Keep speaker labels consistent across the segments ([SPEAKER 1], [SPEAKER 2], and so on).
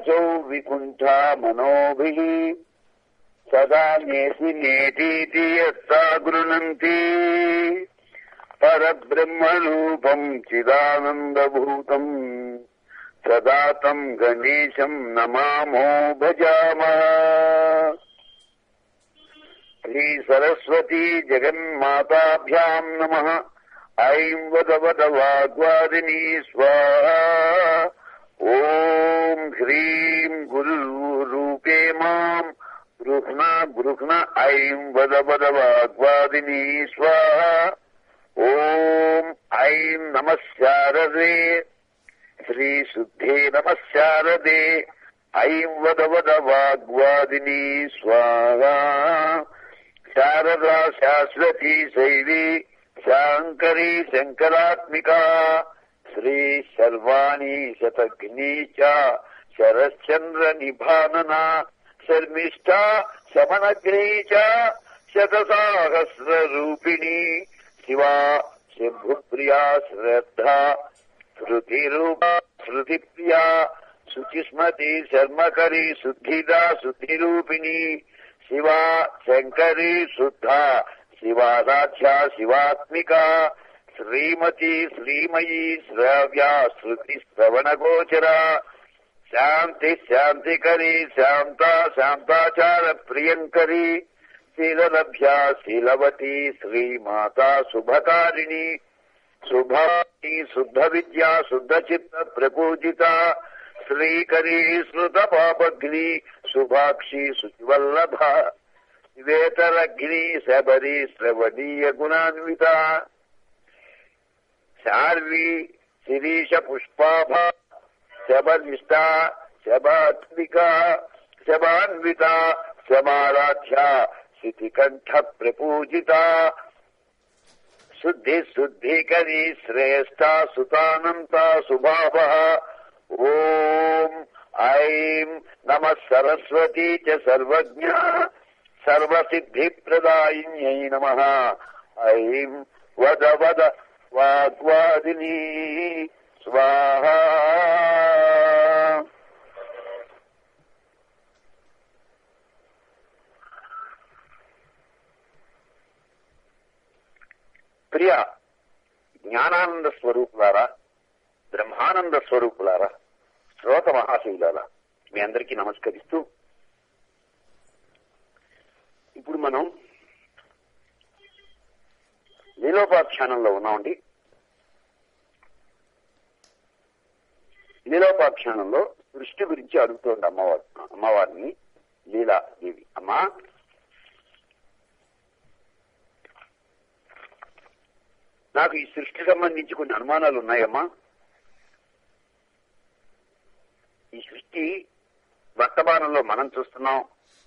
[SPEAKER 1] వాచౌ వికుంఠా మనోభిః సదా నేసి నేటీతి యత్తా గృణంతి పరబ్రహ్మరూపం చిదానందభూతం సదా తం గణేశం నమామో భజామః శ్రీ సరస్వతీ జగన్మాతాభ్యాం నమ ఐం వద వద వాగ్వాదిని స్వాహా ఓం హ్రీం గురురూపే మాం గృహ్ణ గృహ్ణ ఐం వద వద వాగ్వాదిని స్వాహా ఓం ఐం నమశారదే శ్రీ శుద్ధే నమశారదే ఐం వద వద వాగ్వాదిని స్వాహా శారదా శాశ్వతీ శైలి శాంకరీ శంకరాత్మికా శ్రీ శర్వాణి శతగ్ని చ శరశ్చంద్ర నిభానన శర్మిష్ఠా శమనగ్ని చ శతసాహస్ర రూపిణి శివా శంభుప్రియా శ్రద్ధా శృతిరూపా శృతిప్రియా శుచిస్మతి శర్మకరి శుద్ధిదా శుద్ధిరూపిణి శివా శంకరి శుద్ధ శివాదాఖ్యా శివాత్మిక శ్రీమతి శ్రీమయీ శ్రావ్యా శృతి శ్రవణ గోచర శాంతి శాంతికరి శాంత శాంతాచార ప్రియంకరి శీలలభ్యా శీలవతి శ్రీమాతా శుభకారిణి శుభాని శుద్ధ విద్యా శుద్ధ చిత్త ప్రపూజిత శ్రీకరీ స్మృత పాపగ్ని శుభాక్షి శుచివల్లభ శ్వేతరగ్ని శబరి శ్రవణీయ గుణాన్విత శార్వి శిరీష పుష్పాభ శబనిష్ట శబాత్మిక శబాన్విత శమారాధ్య శితికంఠ ప్రపూజిత శుద్ధి శుద్ధికరి శ్రేష్ట సుతానంత సుభావ ఓం ఐం నమ సరస్వతీ చ సర్వజ్ఞ సర్వసిద్ధి ప్రదాయిన్యై నమ ఐం వద వద వాగ్వాదిని స్వాహ ప్రియ జ్ఞానానంద స్వరూపులారా బ్రహ్మానంద స్వరూపులారా శ్రోత మహాశైలారా మీ అందరికీ నమస్కరిస్తూ ఇప్పుడు మనం లీలోపాఖ్యానంలో ఉన్నామండి లీలోపాఖ్యానంలో సృష్టి గురించి అడుగుతోంది అమ్మవారు అమ్మవారిని లీలాదేవి అమ్మా నాకు ఈ సృష్టికి సంబంధించి కొన్ని అనుమానాలు ఉన్నాయమ్మా ఈ సృష్టి వర్తమానంలో మనం చూస్తున్నాం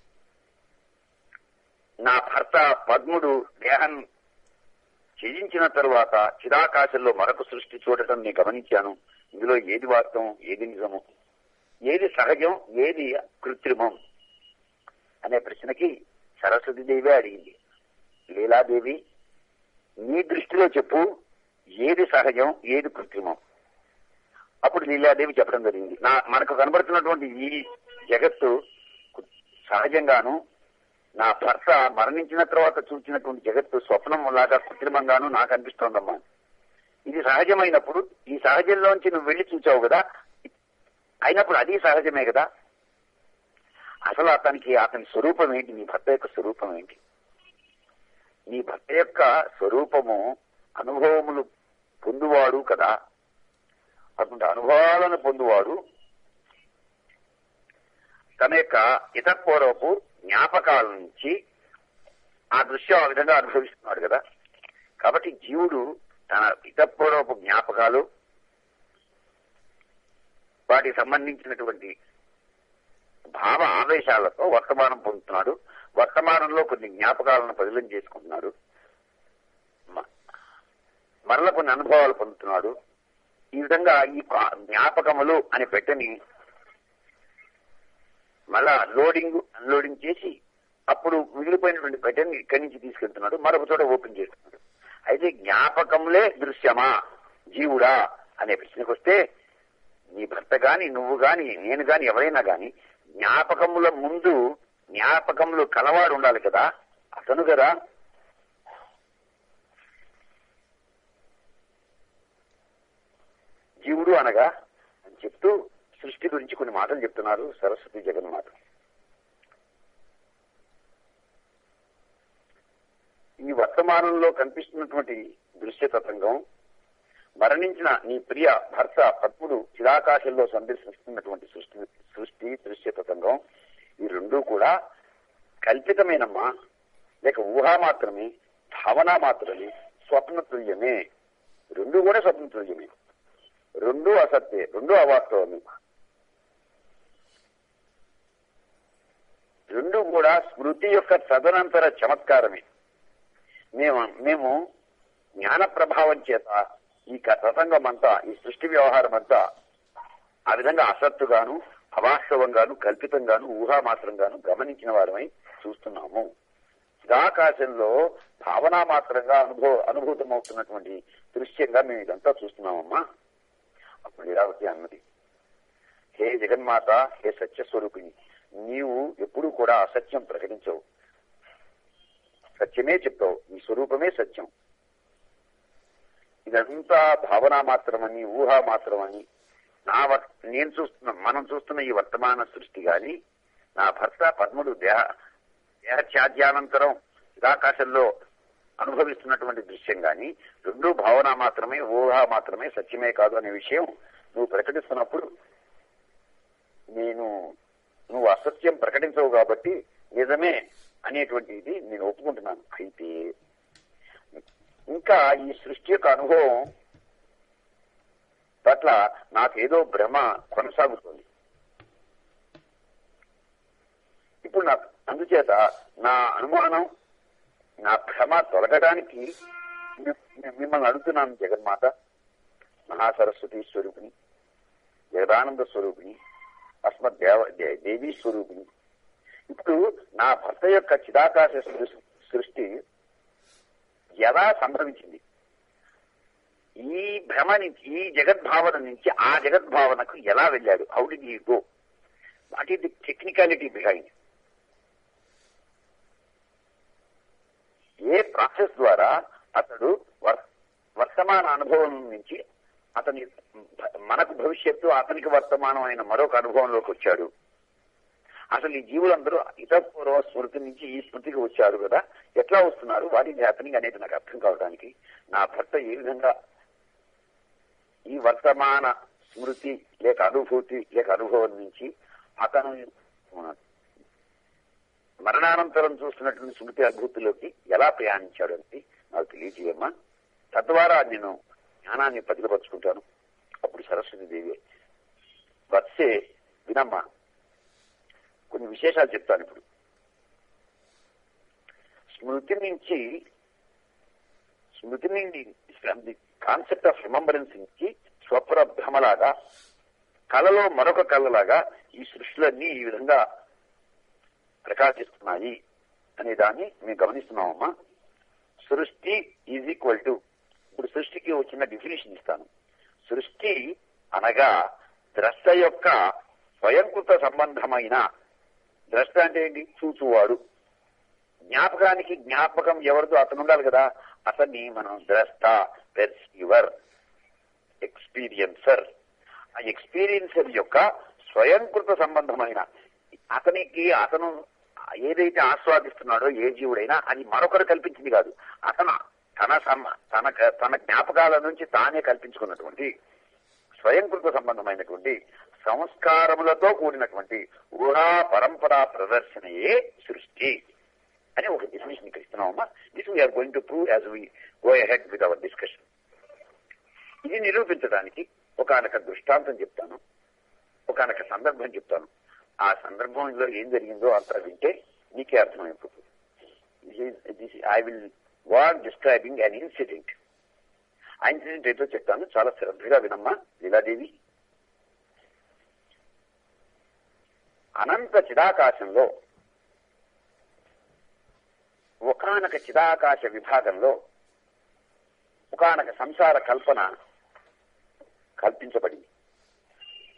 [SPEAKER 1] నా భర్త పద్ముడు దేహం త్యజించిన తరువాత చిరాకాశంలో మరొక సృష్టి చూడటం నేను గమనించాను ఇందులో ఏది వాస్తవం ఏది నిజము ఏది సహజం ఏది కృత్రిమం అనే ప్రశ్నకి సరస్వతీదేవి అడిగింది లీలాదేవి నీ దృష్టిలో చెప్పు ఏది సహజం ఏది కృత్రిమం అప్పుడు లీలాదేవి చెప్పడం జరిగింది నా మనకు కనబడుతున్నటువంటి ఈ జగత్తు సహజంగాను నా భర్త మరణించిన తర్వాత చూసినటువంటి జగత్తు స్వప్నం లాగా కృత్రిమంగాను నాకు అనిపిస్తోందమ్మా ఇది సహజమైనప్పుడు ఈ సహజంలోంచి నువ్వు వెళ్లి చూచావు కదా అయినప్పుడు అది సహజమే కదా అసలు అతనికి అతని స్వరూపం ఏంటి నీ భర్త యొక్క స్వరూపం ఏంటి నీ భర్త యొక్క స్వరూపము అనుభవములు పొందువాడు కదా అటువంటి అనుభవాలను పొందువాడు తన యొక్క ఇతపూర్వపు జ్ఞాపకాల నుంచి ఆ దృశ్యం ఆ విధంగా అనుభవిస్తున్నాడు కదా కాబట్టి జీవుడు తన ఇతపూర్వపు జ్ఞాపకాలు వాటికి సంబంధించినటువంటి భావ ఆవేశాలతో వర్తమానం పొందుతున్నాడు వర్తమానంలో కొన్ని జ్ఞాపకాలను పదిలం చేసుకుంటున్నాడు మరల కొన్ని అనుభవాలు పొందుతున్నాడు ఈ విధంగా ఈ జ్ఞాపకములు అని పెట్టని మళ్ళా లోడింగ్ అన్లోడింగ్ చేసి అప్పుడు మిగిలిపోయినటువంటి పెట్టని ఇక్కడి నుంచి తీసుకెళ్తున్నాడు మరొక చోట ఓపెన్ చేస్తున్నాడు అయితే జ్ఞాపకములే దృశ్యమా జీవుడా అనే ప్రశ్నకు వస్తే నీ భర్త గాని నువ్వు గాని నేను గాని ఎవరైనా గాని జ్ఞాపకముల ముందు జ్ఞాపకములు కలవాడు ఉండాలి కదా అతను కదా జీవుడు అనగా అని చెప్తూ సృష్టి గురించి కొన్ని మాటలు చెప్తున్నారు సరస్వతి జగన్మాత ఈ వర్తమానంలో కనిపిస్తున్నటువంటి దృశ్య తతంగం మరణించిన నీ ప్రియ భర్త పద్ముడు చిరాకాశంలో సందర్శిస్తున్నటువంటి సృష్టి సృష్టి దృశ్య తతంగం ఈ రెండూ కూడా కల్పితమేనమ్మా లేక ఊహా మాత్రమే భావన మాత్రమే స్వప్నతుల్యమే రెండు కూడా స్వప్నతుల్యమే రెండు అసత్యే రెండు అవాస్తవమే రెండు కూడా స్మృతి యొక్క తదనంతర చమత్కారమే మేము మేము జ్ఞాన ప్రభావం చేత ఈ తతంగం అంతా ఈ సృష్టి వ్యవహారం అంతా ఆ విధంగా అసత్తుగాను అవాస్తవంగాను కల్పితంగాను ఊహామాత్రంగాను గమనించిన వారమై చూస్తున్నాము చిరాకాశంలో భావనా మాత్రంగా అనుభవ అనుభూతమవుతున్నటువంటి దృశ్యంగా మేము ఇదంతా చూస్తున్నామమ్మా అప్పుడు లీలావతి అన్నది హే జగన్మాత హే సత్యస్వరూపిణి నీవు ఎప్పుడూ కూడా అసత్యం ప్రకటించవు సత్యమే చెప్తావు నీ స్వరూపమే సత్యం ఇదంతా భావన మాత్రమని ఊహ మాత్రమని నా వర్- నేను చూస్తున్న మనం చూస్తున్న ఈ వర్తమాన సృష్టి గాని నా భర్త పద్ముడు దేహ దేహత్యాజ్యానంతరం చిదాకాశంలో అనుభవిస్తున్నటువంటి దృశ్యం గాని రెండు భావన మాత్రమే ఊహ మాత్రమే సత్యమే కాదు అనే విషయం నువ్వు ప్రకటిస్తున్నప్పుడు నేను నువ్వు అసత్యం ప్రకటించవు కాబట్టి నిజమే అనేటువంటి ఇది నేను ఒప్పుకుంటున్నాను అయితే ఇంకా ఈ సృష్టి యొక్క అనుభవం పట్ల నాకేదో భ్రమ కొనసాగుతుంది ఇప్పుడు నా అందుచేత నా అనుమానం నా భ్రమ తొలగడానికి మి- మి- మిమ్మల్ని అడుగుతున్నాను జగన్మాత మహాసరస్వతి స్వరూపిణి జగదానంద స్వరూపిణి అస్మత్ దేవ దే- దేవీ స్వరూపిణి ఇప్పుడు నా భర్త యొక్క చిదాకాశ సృ- సృష్టి ఎలా సంభవించింది ఈ భ్రమ నుంచి ఈ జగద్భావన నుంచి ఆ జగద్భావనకు ఎలా వెళ్ళాడు how did he go what is the technicality behind a process ద్వారా అతడు వర్- వర్తమాన అనుభవం నుంచి అతని మనకు భవిష్యత్తు అతనికి వర్తమానం అయిన మరొక అనుభవంలోకి వచ్చాడు అసలు ఈ జీవులందరూ ఇతపూర్వ స్మృతి నుంచి ఈ స్మృతికి వచ్చారు కదా ఎట్లా వస్తున్నారు వాట్ ఈజ్ హ్యాపెనింగ్ అనేది నాకు అర్థం కావడానికి నా భర్త ఏ విధంగా ఈ వర్తమాన స్మృతి లేక అనుభూతి లేక అనుభవం నుంచి అతను ఆ, మరణానంతరం చూస్తున్నటువంటి స్మృతి అనుభూతిలోకి ఎలా ప్రయాణించాడు అనేది నాకు తెలియజేయమ్మా తద్వారా నేను జ్ఞానాన్ని పదిలపరుచుకుంటాను అప్పుడు సరస్వతి దేవి వత్సే వినమ్మా కొన్ని విశేషాలు చెప్తాను ఇప్పుడు స్మృతి నుంచి స్మృతి నుండి ది కాన్సెప్ట్ ఆఫ్ రిమంబరెన్స్ నుంచి స్వప్న భ్రమలాగా కళలో మరొక కళలాగా ఈ సృష్టిలన్నీ ఈ విధంగా ప్రకాశిస్తున్నాయి అనే దాన్ని మేము గమనిస్తున్నామమ్మా సృష్టి ఈజ్ ఈక్వల్ టు ఇప్పుడు సృష్టికి ఒక చిన్న డెఫినేషన్ ఇస్తాను సృష్టి అనగా ద్రష్ట యొక్క స్వయంకృత సంబంధమైన ద్రష్ట అంటే ఏంటి చూచువాడు జ్ఞాపకానికి జ్ఞాపకం ఎవరిదో అతను ఉండాలి కదా అతన్ని మనం ద్రష్ట పెర్సీవర్ ఎక్స్పీరియన్సర్ ఆ ఎక్స్పీరియన్సర్ యొక్క స్వయంకృత సంబంధమైన అతనికి అతను ఏదైతే ఆస్వాదిస్తున్నాడో ఏ జీవుడైనా అది మరొకరు కల్పించింది కాదు అతను తన సమ తన తన జ్ఞాపకాల నుంచి తానే కల్పించుకున్నటువంటి స్వయంకృత సంబంధమైనటువంటి సంస్కారములతో కూడినటువంటి ఊహా పరంపరా ప్రదర్శనయే సృష్టి అని ఒక డెఫినేషన్ ఇక్కడ ఇస్తున్నామమ్మా this we are going to prove as we go ahead with our discussion ఇది నిరూపించడానికి ఒకనొక దృష్టాంతం చెప్తాను ఒకనొక సందర్భం చెప్తాను ఆ సందర్భంలో ఏం జరిగిందో అంతా వింటే నీకే అర్థమైపోతుంది I will what describing an incident ఆ ఇన్సిడెంట్ ఏదో చెప్తాను చాలా శ్రద్ధగా వినమ్మా లీలాదేవి అనంత చిదాకాశంలో ఒకనొక చిదాకాశ విభాగంలో ఒకనొక సంసార కల్పన కల్పించబడింది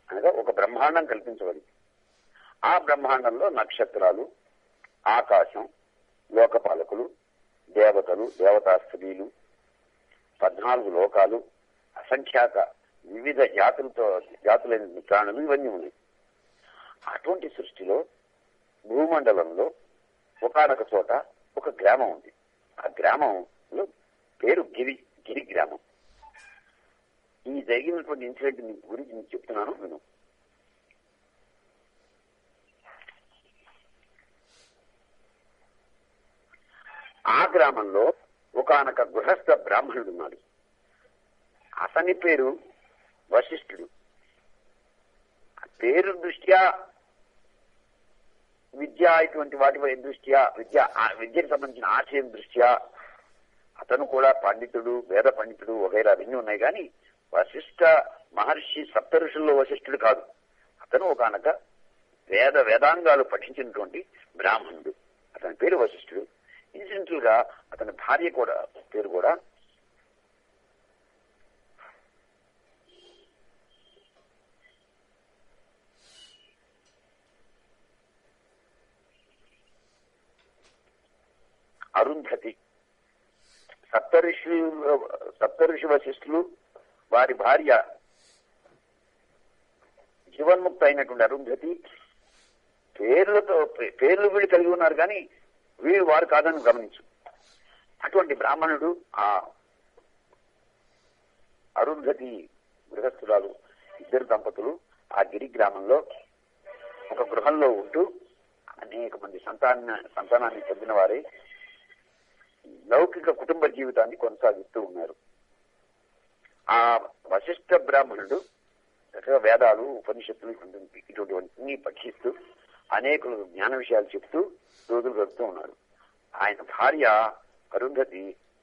[SPEAKER 1] అనగా ఒక బ్రహ్మాండం కల్పించబడింది ఆ బ్రహ్మాండంలో నక్షత్రాలు ఆకాశం లోకపాలకులు దేవతలు దేవతా స్త్రీలు పద్నాలుగు లోకాలు అసంఖ్యాక వివిధ జాతులతో జాతులైన ప్రాణులు ఇవన్నీ ఉన్నాయి అటువంటి సృష్టిలో భూమండలంలో ఒకనొక చోట ఒక గ్రామం ఉంది ఆ గ్రామంలో పేరు గిరి గిరి గ్రామం ఈ జరిగినటువంటి ఇన్సిడెంట్ నీ గురించి నేను చెప్తున్నాను నేను ఆ గ్రామంలో ఒకనొక గృహస్థ బ్రాహ్మణుడు ఉన్నాడు అతని పేరు వశిష్ఠుడు పేరు దృష్ట్యా విద్య ఇటువంటి వాటి దృష్ట్యా విద్య ఆ విద్యకు సంబంధించిన ఆశయం దృష్ట్యా అతను కూడా పండితుడు వేద పండితుడు వగైరా అవన్నీ ఉన్నాయి కానీ వశిష్ఠ మహర్షి సప్త ఋషుల్లో వశిష్ఠుడు కాదు అతను ఒకనొక వేద వేదాంగాలు పఠించినటువంటి బ్రాహ్మణుడు అతని పేరు వశిష్ఠుడు ఇన్సిడెంటల్ గా అతని భార్య కూడా పేరు కూడా అరుంధతి సప్తఋషి సప్తఋషి వశిష్ఠులు వారి భార్య జీవన్ముక్త అయినటువంటి అరుంధతి పేర్లతో పేర్లు వీళ్ళు కలిగి ఉన్నారు కానీ వీళ్ళు వారు కాదని గమనించు అటువంటి బ్రాహ్మణుడు ఆ అరుంధతి గృహస్థురాలు ఇద్దరు దంపతులు ఆ గిరి గ్రామంలో ఒక గృహంలో ఉంటూ అనేక మంది సంతాన సంతానాన్ని పొందిన వారే లౌకిక కుటుంబ జీవితాన్ని కొనసాగిస్తూ ఉన్నారు ఆ వశిష్ఠ బ్రాహ్మణుడు చక్కగా వేదాలు ఉపనిషత్తులు ఇటువంటివన్నీ పఠిస్తూ అనేకులు జ్ఞాన విషయాలు చెప్తూ రోజులు గడుపుతూ ఉన్నాడు ఆయన భార్య అరుంధతి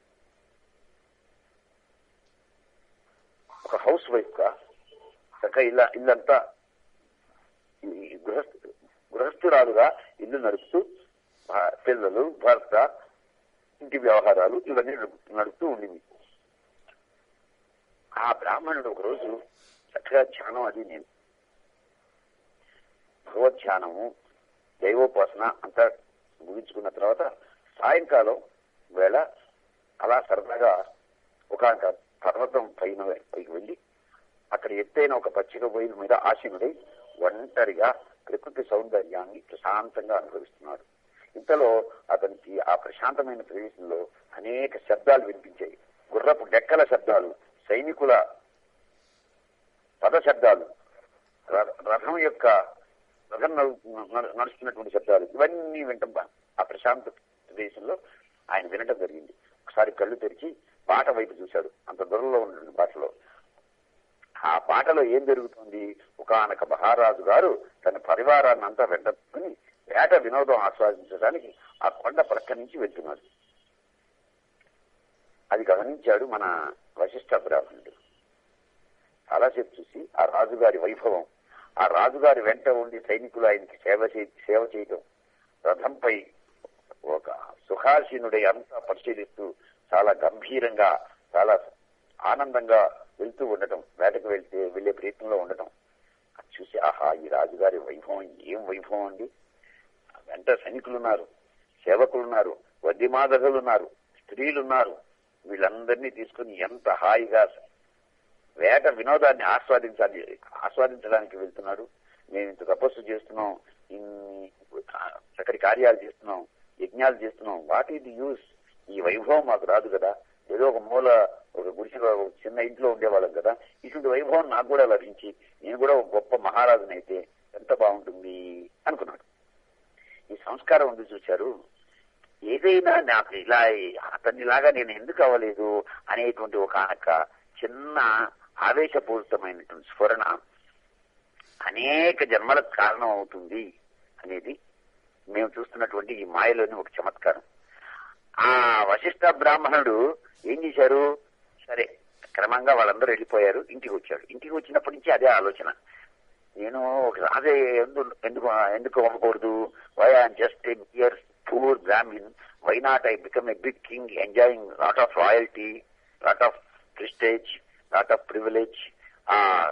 [SPEAKER 1] ఒక హౌస్ వైఫ్ గా చక్కగా ఇల్ల ఇల్లంతా ఈ గృహస్థు గృహస్థురాలుగా ఇల్లు నడుపుతూ భా- పిల్లలు భర్త ఇంటి వ్యవహారాలు ఇవన్నీ నడుపు- నడుపుతూ ఉండింది ఆ బ్రాహ్మణుడు ఒకరోజు చక్కగా ధ్యానం అది నేను భగవద్ ధ్యానము దైవోపాసన అంతా ముగించుకున్న తర్వాత సాయంకాలం వేళ అలా సరదాగా ఒక పర్వతం పైన పైకి వెళ్ళి అక్కడ ఎత్తైన ఒక పచ్చిక బయలు మీద ఆశీనుడై ఒంటరిగా ప్రకృతి సౌందర్యాన్ని ప్రశాంతంగా అనుభవిస్తున్నాడు ఇంతలో అతనికి ఆ ప్రశాంతమైన ప్రదేశంలో అనేక శబ్దాలు వినిపించాయి గుర్రపు డెక్కల శబ్దాలు సైనికుల పద శబ్దాలు ర- రథం యొక్క రథం నడు- నడు- నడుస్తున్నటువంటి శబ్దాలు ఇవన్నీ వింటాం ఆ ప్రశాంత ప్రదేశంలో ఆయన వినటం జరిగింది ఒకసారి కళ్ళు తెరిచి బాట వైపు చూశాడు అంత దూరంలో ఉన్న బాటలో ఆ బాటలో ఏం జరుగుతుంది ఒకనొక మహారాజు గారు తన పరివారాన్ని అంతా వెంటని వేట వినోదం ఆస్వాదించడానికి ఆ కొండ ప్రక్క నుంచి వెళ్తున్నాడు అది గమనించాడు మన వశిష్ఠ బ్రాహ్మణుడు చాలాసేపు చూసి ఆ రాజుగారి వైభవం ఆ రాజుగారి వెంట ఉండి సైనికులు ఆయనకి సేవ చే సేవ చేయటం రథంపై ఒక సుఖాసీనుడై అంతా పరిశీలిస్తూ చాలా గంభీరంగా చాలా ఆనందంగా వెళ్తూ ఉండటం వేటకు వెళ్తే వెళ్లే ప్రయత్నంలో ఉండటం అది చూసి ఆహా ఈ రాజుగారి వైభవం ఏం వైభవం అండి వెంట సైనికులు ఉన్నారు సేవకులు ఉన్నారు వద్యమాదరులు ఉన్నారు స్త్రీలు ఉన్నారు వీళ్ళందరినీ తీసుకుని ఎంత హాయిగా వేట వినోదాన్ని ఆస్వాదించాలి ఆస్వాదించడానికి వెళ్తున్నాడు మేము ఇంత తపస్సు చేస్తున్నాం ఇన్ని చక్కటి కార్యాలు చేస్తున్నాం యజ్ఞాలు చేస్తున్నాం వాట్ ఈజ్ యూస్ ఈ వైభవం మాకు రాదు కదా ఏదో ఒక మూల ఒక గుడిసెలో ఒక చిన్న ఇంట్లో ఉండేవాళ్ళం కదా ఇటువంటి వైభవం నాకు కూడా లభించి నేను కూడా ఒక గొప్ప మహారాజునైతే ఎంత బాగుంటుంది అనుకున్నాడు ఈ సంస్కారం ఉంది చూశారు ఏదైనా నాకు ఇలా అతనిలాగా నేను ఎందుకు అవ్వలేదు అనేటువంటి ఒక ఒక చిన్న ఆవేశపూరితమైనటువంటి స్ఫురణ అనేక జన్మలకు కారణం అవుతుంది అనేది మేము చూస్తున్నటువంటి ఈ మాయలోని ఒక చమత్కారం ఆ వశిష్ఠ బ్రాహ్మణుడు ఏం చేశారు సరే క్రమంగా వాళ్ళందరూ వెళ్ళిపోయారు ఇంటికి వచ్చాడు ఇంటికి వచ్చినప్పటి నుంచి అదే ఆలోచన నేను ఒక రాజే ఎందు- ఎందుకు ఎందుకు అవ్వకూడదు why am just a poor brahmin why not I become a big king enjoying lot of royalty lot of prestige lot of privilege ఆ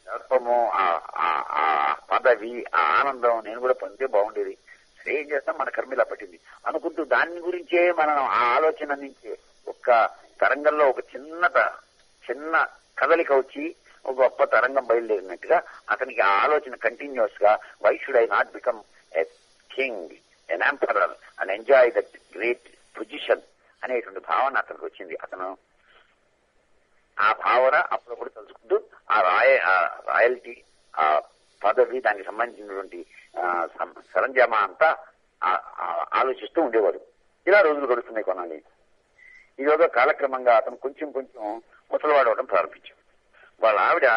[SPEAKER 1] దర్పము ఆ- ఆ- ఆ పదవి ఆ ఆనందం నేను కూడా పొందితే బాగుండేది సరే ఏం చేస్తాం మన కర్మ ఇలా పట్టింది అనుకుంటూ దాని గురించే మనం ఆ ఆలోచన నుంచి ఒక తరంగంలో ఒక చిన్న త- చిన్న కదలిక వచ్చి ఒక గొప్ప తరంగం బయలుదేరినట్టుగా అతనికి ఆ ఆలోచన కంటిన్యూస్ గా why should I not become a king an emperor and enjoy that great position అనేటువంటి భావన అతనికి వచ్చింది అతను ఆ భావన అప్పుడప్పుడు తలుచుకుంటూ ఆ రాయ ఆ రాయల్టీ ఆ పదవి దానికి సంబంధించినటువంటి ఆ, సం- సరంజామా అంతా ఆ- ఆ ఆలోచిస్తూ ఉండేవాడు ఇలా రోజులు గడుస్తున్నాయి కొనాలి ఈరోజు కాలక్రమంగా అతను కొంచెం కొంచెం ముసలివాడు అవడం ప్రారంభించాడు వాళ్ళ ఆవిడ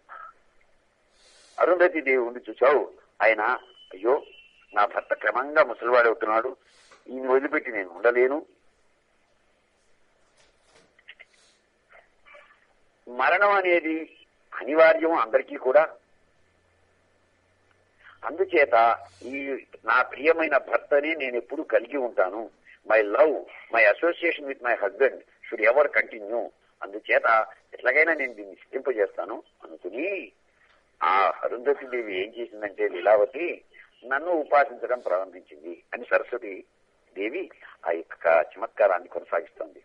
[SPEAKER 1] అరుంధతి దేవి ఉండి చూచావు ఆయన అయ్యో నా భర్త క్రమంగా ముసలివాడు అవుతున్నాడు ఈయన వదిలిపెట్టి నేను ఉండలేను మరణం అనేది అనివార్యం అందరికీ కూడా అందుచేత ఈ నా ప్రియమైన భర్తని నేను ఎప్పుడు కలిగి ఉంటాను my love my association with my husband should ever continue అందుచేత ఎట్లాగైనా నేను దీన్ని సిద్ధింపజేస్తాను అనుకుని ఆ అరుంధతి దేవి ఏం చేసిందంటే లీలావతి నన్ను ఉపాసించడం ప్రారంభించింది అని సరస్వతి దేవి ఆ యొక్క చమత్కారాన్ని కొనసాగిస్తోంది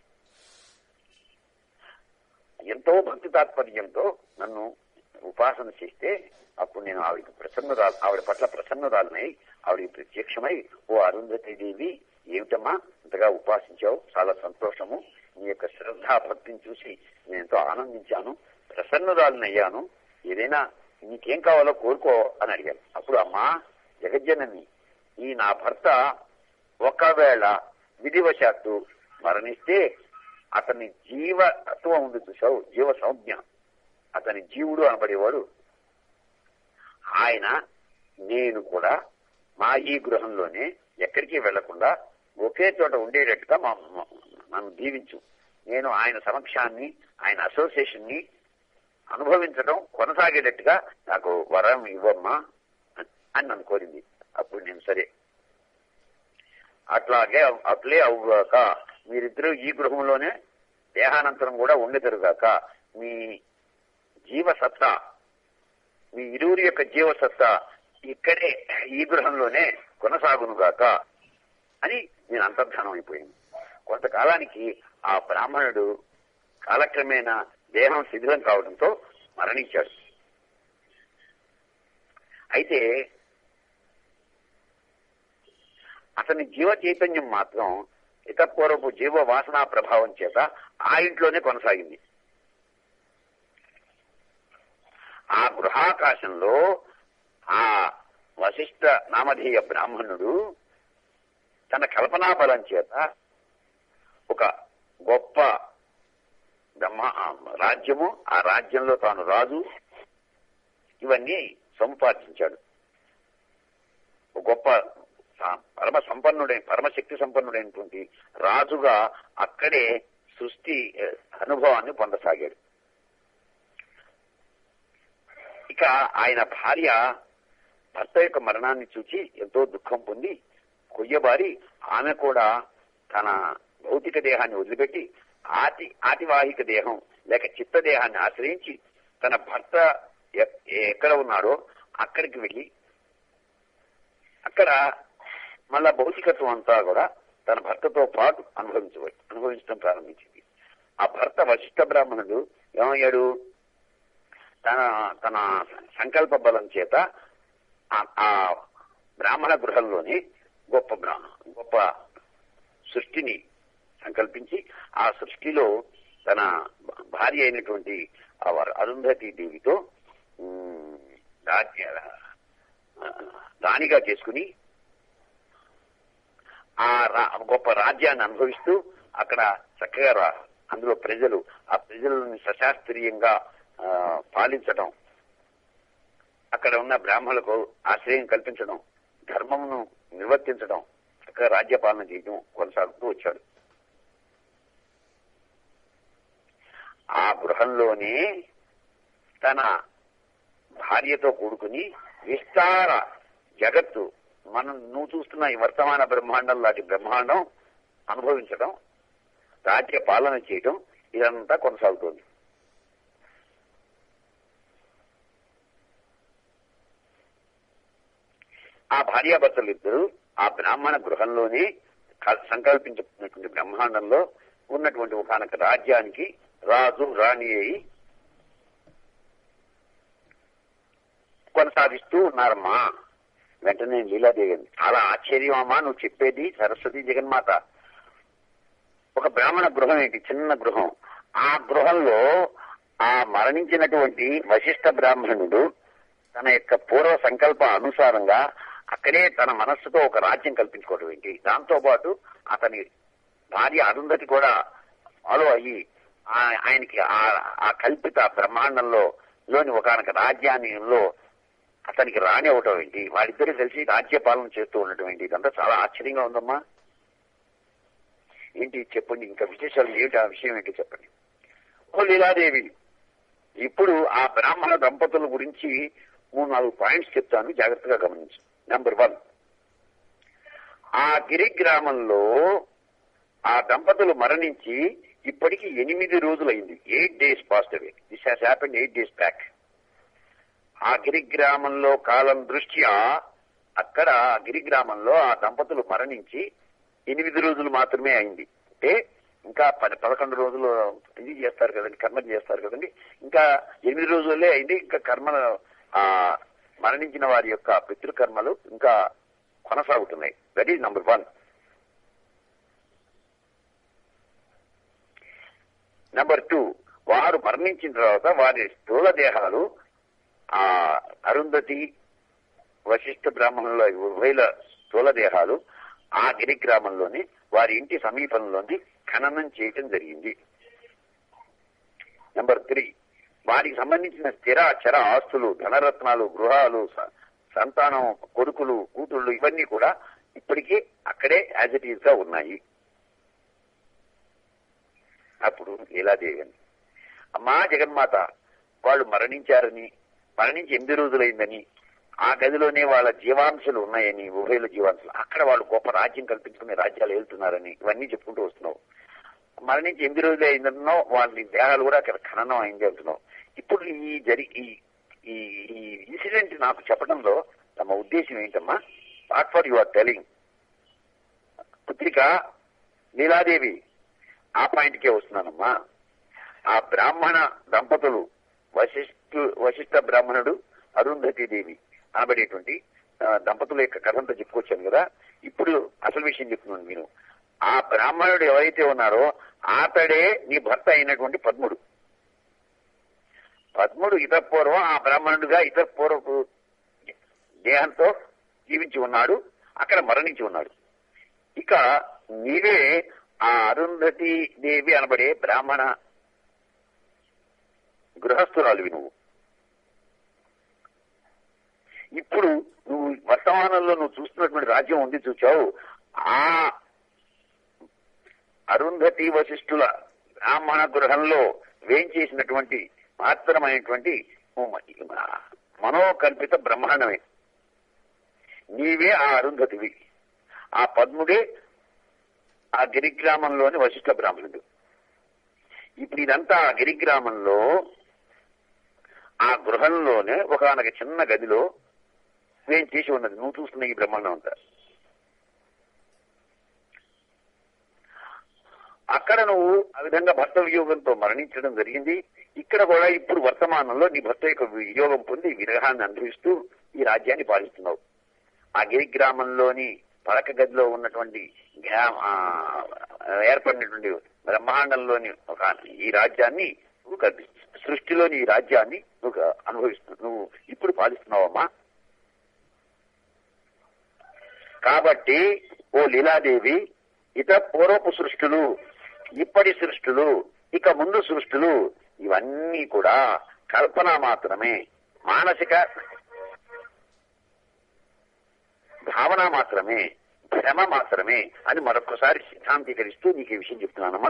[SPEAKER 1] ఎంతో భక్తి తాత్పర్యంతో నన్ను ఉపాసన చేస్తే అప్పుడు నేను ఆవిడకి ప్రసన్నరాలు ఆవిడ పట్ల ప్రసన్నరాలనై ఆవిడకి ప్రత్యక్షమై ఓ అరుంధతి దేవి ఏమిటమ్మా ఇంతగా ఉపాసించావు చాలా సంతోషము నీ యొక్క శ్రద్ధా భక్తిని చూసి నేను ఎంతో ఆనందించాను ప్రసన్నరాలనయ్యాను ఏదైనా నీకేం కావాలో కోరుకో అని అడిగాను అప్పుడు అమ్మా జగజ్జనని ఈ నా భర్త ఒకవేళ విధివశాత్తు మరణిస్తే అతని జీవత్వం ఉంది చూసావు జీవ సంజ్ఞ అతని జీవుడు అనబడేవాడు ఆయన నేను కూడా మా ఈ గృహంలోనే ఎక్కడికి వెళ్లకుండా ఒకే చోట ఉండేటట్టుగా మా మా- నన్ను దీవించు నేను ఆయన సమక్షాన్ని ఆయన అసోసియేషన్ ని అనుభవించడం కొనసాగేటట్టుగా నాకు వరం ఇవ్వమ్మా అని నన్ను కోరింది అప్పుడు నేను సరే అట్లాగే అట్లే అవ్వక మీరిద్దరూ ఈ గృహంలోనే దేహానంతరం కూడా ఉండెదరుగాక మీ జీవసత్తా మీ ఇరువురి యొక్క జీవసత్తా ఇక్కడే ఈ గృహంలోనే కొనసాగునుగాక అని నేను అంతర్ధానం అయిపోయింది కొంతకాలానికి ఆ బ్రాహ్మణుడు కాలక్రమేణా దేహం శిథిలం కావడంతో మరణించాడు అయితే అతని జీవ చైతన్యం మాత్రం ఇతపూర్వపు జీవ వాసనా ప్రభావం చేత ఆ ఇంట్లోనే కొనసాగింది ఆ గృహాకాశంలో ఆ వశిష్ఠ నామధేయ బ్రాహ్మణుడు తన కల్పనా బలం చేత ఒక గొప్ప బ్రహ్మ ఆ రాజ్యము ఆ రాజ్యంలో తాను రాజు ఇవన్నీ సంపాదించాడు ఒక గొప్ప స- పరమ సంపన్నుడైన పరమశక్తి సంపన్నుడైనటువంటి రాజుగా అక్కడే సృష్టి ఏ, అనుభవాన్ని పొందసాగాడు ఇక ఆయన భార్య భర్త యొక్క మరణాన్ని చూచి ఎంతో దుఃఖం పొంది కొయ్యబారి ఆమె కూడా తన భౌతిక దేహాన్ని వదిలిపెట్టి ఆతి ఆతివాహిక దేహం లేక చిత్త దేహాన్ని ఆశ్రయించి తన భర్త ఎ- ఎక్కడ ఉన్నాడో అక్కడికి వెళ్ళి అక్కడ మళ్ళా భౌతికత్వం అంతా కూడా తన భర్తతో పాటు అనుభవించ అనుభవించడం ప్రారంభించింది ఆ భర్త వశిష్ఠ బ్రాహ్మణుడు ఏమయ్యాడు తన తన సంకల్ప బలం చేత ఆ- ఆ బ్రాహ్మణ గృహంలోని గొప్ప బ్రాహ్మణ గొప్ప సృష్టిని సంకల్పించి ఆ సృష్టిలో తన భార్య అయినటువంటి ఆ వారు అరుంధతి దేవితో ఉమ్, రాజ్య ఆ, రాణిగా చేసుకుని ఆ రా- గొప్ప రాజ్యాన్ని అనుభవిస్తూ అక్కడ చక్కగా రా- అందులో ప్రజలు ఆ ప్రజలను సశాస్త్రీయంగా ఆ, పాలించడం అక్కడ ఉన్న బ్రాహ్మణులకు ఆశ్రయం కల్పించడం ధర్మమును నిర్వర్తించడం చక్కగా రాజ్యపాలన చేయడం కొనసాగుతూ వచ్చాడు ఆ గృహంలోనే తన భార్యతో కూడుకుని విస్తార జగత్తు మనం నువ్వు చూస్తున్న ఈ వర్తమాన బ్రహ్మాండం లాంటి బ్రహ్మాండం అనుభవించడం రాజ్య పాలన చేయడం ఇదంతా కొనసాగుతోంది ఆ భార్యాభర్తలు ఇద్దరు ఆ బ్రాహ్మణ గృహంలోనే క- సంకల్పించుకున్నటువంటి బ్రహ్మాండంలో ఉన్నటువంటి ఒకనొక రాజ్యానికి రాజు రాణి అయి కొనసాగిస్తూ ఉన్నారమ్మా వెంటనే లీలాదేవి అంది, చాలా ఆశ్చర్యం అమ్మా నువ్వు చెప్పేది సరస్వతి జగన్మాత ఒక బ్రాహ్మణ గృహం ఏంటి చిన్న గృహం ఆ గృహంలో ఆ మరణించినటువంటి వశిష్ఠ బ్రాహ్మణుడు తన యొక్క పూర్వ సంకల్ప అనుసారంగా అక్కడే తన మనస్సుతో ఒక రాజ్యం కల్పించుకోవడం ఏంటి దాంతో పాటు అతని భార్య అరుంధతి కూడా ఫాలో అయ్యి ఆ- ఆయనకి ఆ- ఆ కల్పిత బ్రహ్మాండంలో లోని ఒకనొక రాజ్యాన్నిలో అతనికి రాని అవటం ఏంటి వారిద్దరూ కలిసి రాజ్యపాలన చేస్తూ ఉండటం ఏంటి ఇదంతా చాలా ఆశ్చర్యంగా ఉందమ్మా ఏంటి చెప్పండి ఇంకా విశేషాలు ఏంటి ఆ విషయం ఏంటి చెప్పండి ఓ లీలాదేవి ఇప్పుడు ఆ బ్రాహ్మణ దంపతుల గురించి మూడు నాలుగు పాయింట్స్ చెప్తాను జాగ్రత్తగా గమనించు నెంబర్ వన్ ఆ గిరి గ్రామంలో ఆ దంపతులు మరణించి ఇప్పటికి ఎనిమిది రోజులైంది eight days past away this has happened eight days back ఆ గిరి గ్రామంలో కాలం దృష్ట్యా అక్కడ ఆ గిరి గ్రామంలో ఆ దంపతులు మరణించి ఎనిమిది రోజులు మాత్రమే అయింది అంటే ఇంకా పది పదకొండు రోజులు ఇది చేస్తారు కదండి కర్మ చేస్తారు కదండి ఇంకా ఎనిమిది రోజులే అయింది ఇంకా కర్మ ఆ మరణించిన వారి యొక్క పితృకర్మలు ఇంకా కొనసాగుతున్నాయి that is number one number two వారు మరణించిన తర్వాత వారి స్థూల దేహాలు ఆ అరుంధతి వశిష్ఠ బ్రాహ్మణుల ఉభయల స్థూల దేహాలు ఆ గిరి గ్రామంలోని వారి ఇంటి సమీపంలోని ఖననం చేయటం జరిగింది నెంబర్ త్రీ వారికి సంబంధించిన స్థిర చర ఆస్తులు ధనరత్నాలు గృహాలు స- సంతానం కొడుకులు కూతుళ్ళు ఇవన్నీ కూడా ఇప్పటికీ అక్కడే యాజ్ ఇట్ ఈజ్ గా ఉన్నాయి అప్పుడు లీలాదేవి అంది అమ్మా జగన్మాత వాళ్ళు మరణించారని మరణించి ఎనిమిది రోజులైందని ఆ గదిలోనే వాళ్ళ జీవాంశలు ఉన్నాయని ఉభయల జీవాంశలు అక్కడ వాళ్ళు గొప్ప రాజ్యం కల్పించుకునే రాజ్యాలు వెళ్తున్నారని ఇవన్నీ చెప్పుకుంటూ వస్తున్నావు మరణించి ఎనిమిది రోజులు అయిందన్నో వాళ్ళ దేహాలు కూడా అక్కడ ఖననం అయింది అంటున్నావు ఇప్పుడు ఈ జరి ఈ ఈ ఈ ఇన్సిడెంట్ నాకు చెప్పడంలో తమ ఉద్దేశం ఏంటమ్మా what for you are telling పుత్రిక లీలాదేవి ఆ పాయింట్కే వస్తున్నానమ్మా ఆ బ్రాహ్మణ దంపతులు వశిష్ఠు వశిష్ఠ బ్రాహ్మణుడు అరుంధతి దేవి అనబడేటువంటి ఆ, దంపతుల యొక్క కథంతా చెప్పుకొచ్చాను కదా ఇప్పుడు అసలు విషయం చెప్తున్నాను నేను ఆ బ్రాహ్మణుడు ఎవరైతే ఉన్నారో అతడే నీ భర్త అయినటువంటి పద్ముడు పద్ముడు ఇతపూర్వం ఆ బ్రాహ్మణుడుగా ఇతపూర్వపు దేహంతో జీవించి ఉన్నాడు అక్కడ మరణించి ఉన్నాడు ఇక నీవే ఆ అరుంధతి దేవి అనబడే బ్రాహ్మణ గృహస్థురాలివి నువ్వు ఇప్పుడు నువ్వు వర్తమానంలో నువ్వు చూస్తున్నటువంటి రాజ్యం ఉంది చూచావు ఆ అరుంధతి వశిష్ఠుల బ్రాహ్మణ గృహంలో వేంచేసినటువంటి మాత్రమైనటువంటి మనోకల్పిత బ్రహ్మాండమే నీవే ఆ అరుంధతివి ఆ పద్ముడే ఆ గిరిగ్రామంలోని వశిష్ఠ బ్రాహ్మణుడు ఇప్పుడు ఇదంతా ఆ గిరిగ్రామంలో ఆ గృహంలోనే ఒకనొక చిన్న గదిలో వేం చేసి ఉన్నది నువ్వు చూస్తున్న ఈ బ్రహ్మాండం అంతా అక్కడ నువ్వు ఆ విధంగా భర్త వియోగంతో మరణించడం జరిగింది ఇక్కడ కూడా ఇప్పుడు వర్తమానంలో నీ భర్త యొక్క వియోగం పొంది విరహాన్ని అనుభవిస్తూ ఈ రాజ్యాన్ని పాలిస్తున్నావు ఆ గిరి గ్రామంలోని పడక గదిలో ఉన్నటువంటి గ్రా- ఆ, ఏర్పడినటువంటి బ్రహ్మాండంలోని ఒక ఈ రాజ్యాన్ని నువ్వు కల్పి సృష్టిలోని ఈ రాజ్యాన్ని నువ్వు అనుభవిస్తున్నావు నువ్వు ఇప్పుడు పాలిస్తున్నావమ్మా కాబట్టి ఓ లీలాదేవి ఇత పూర్వపు సృష్టులు ఇప్పటి సృష్టులు ఇక ముందు సృష్టులు ఇవన్నీ కూడా కల్పన మాత్రమే మానసిక భావన మాత్రమే భ్రమ మాత్రమే అని మరొకసారి సిద్ధాంతీకరిస్తూ నీకు ఈ విషయం చెప్తున్నానమ్మా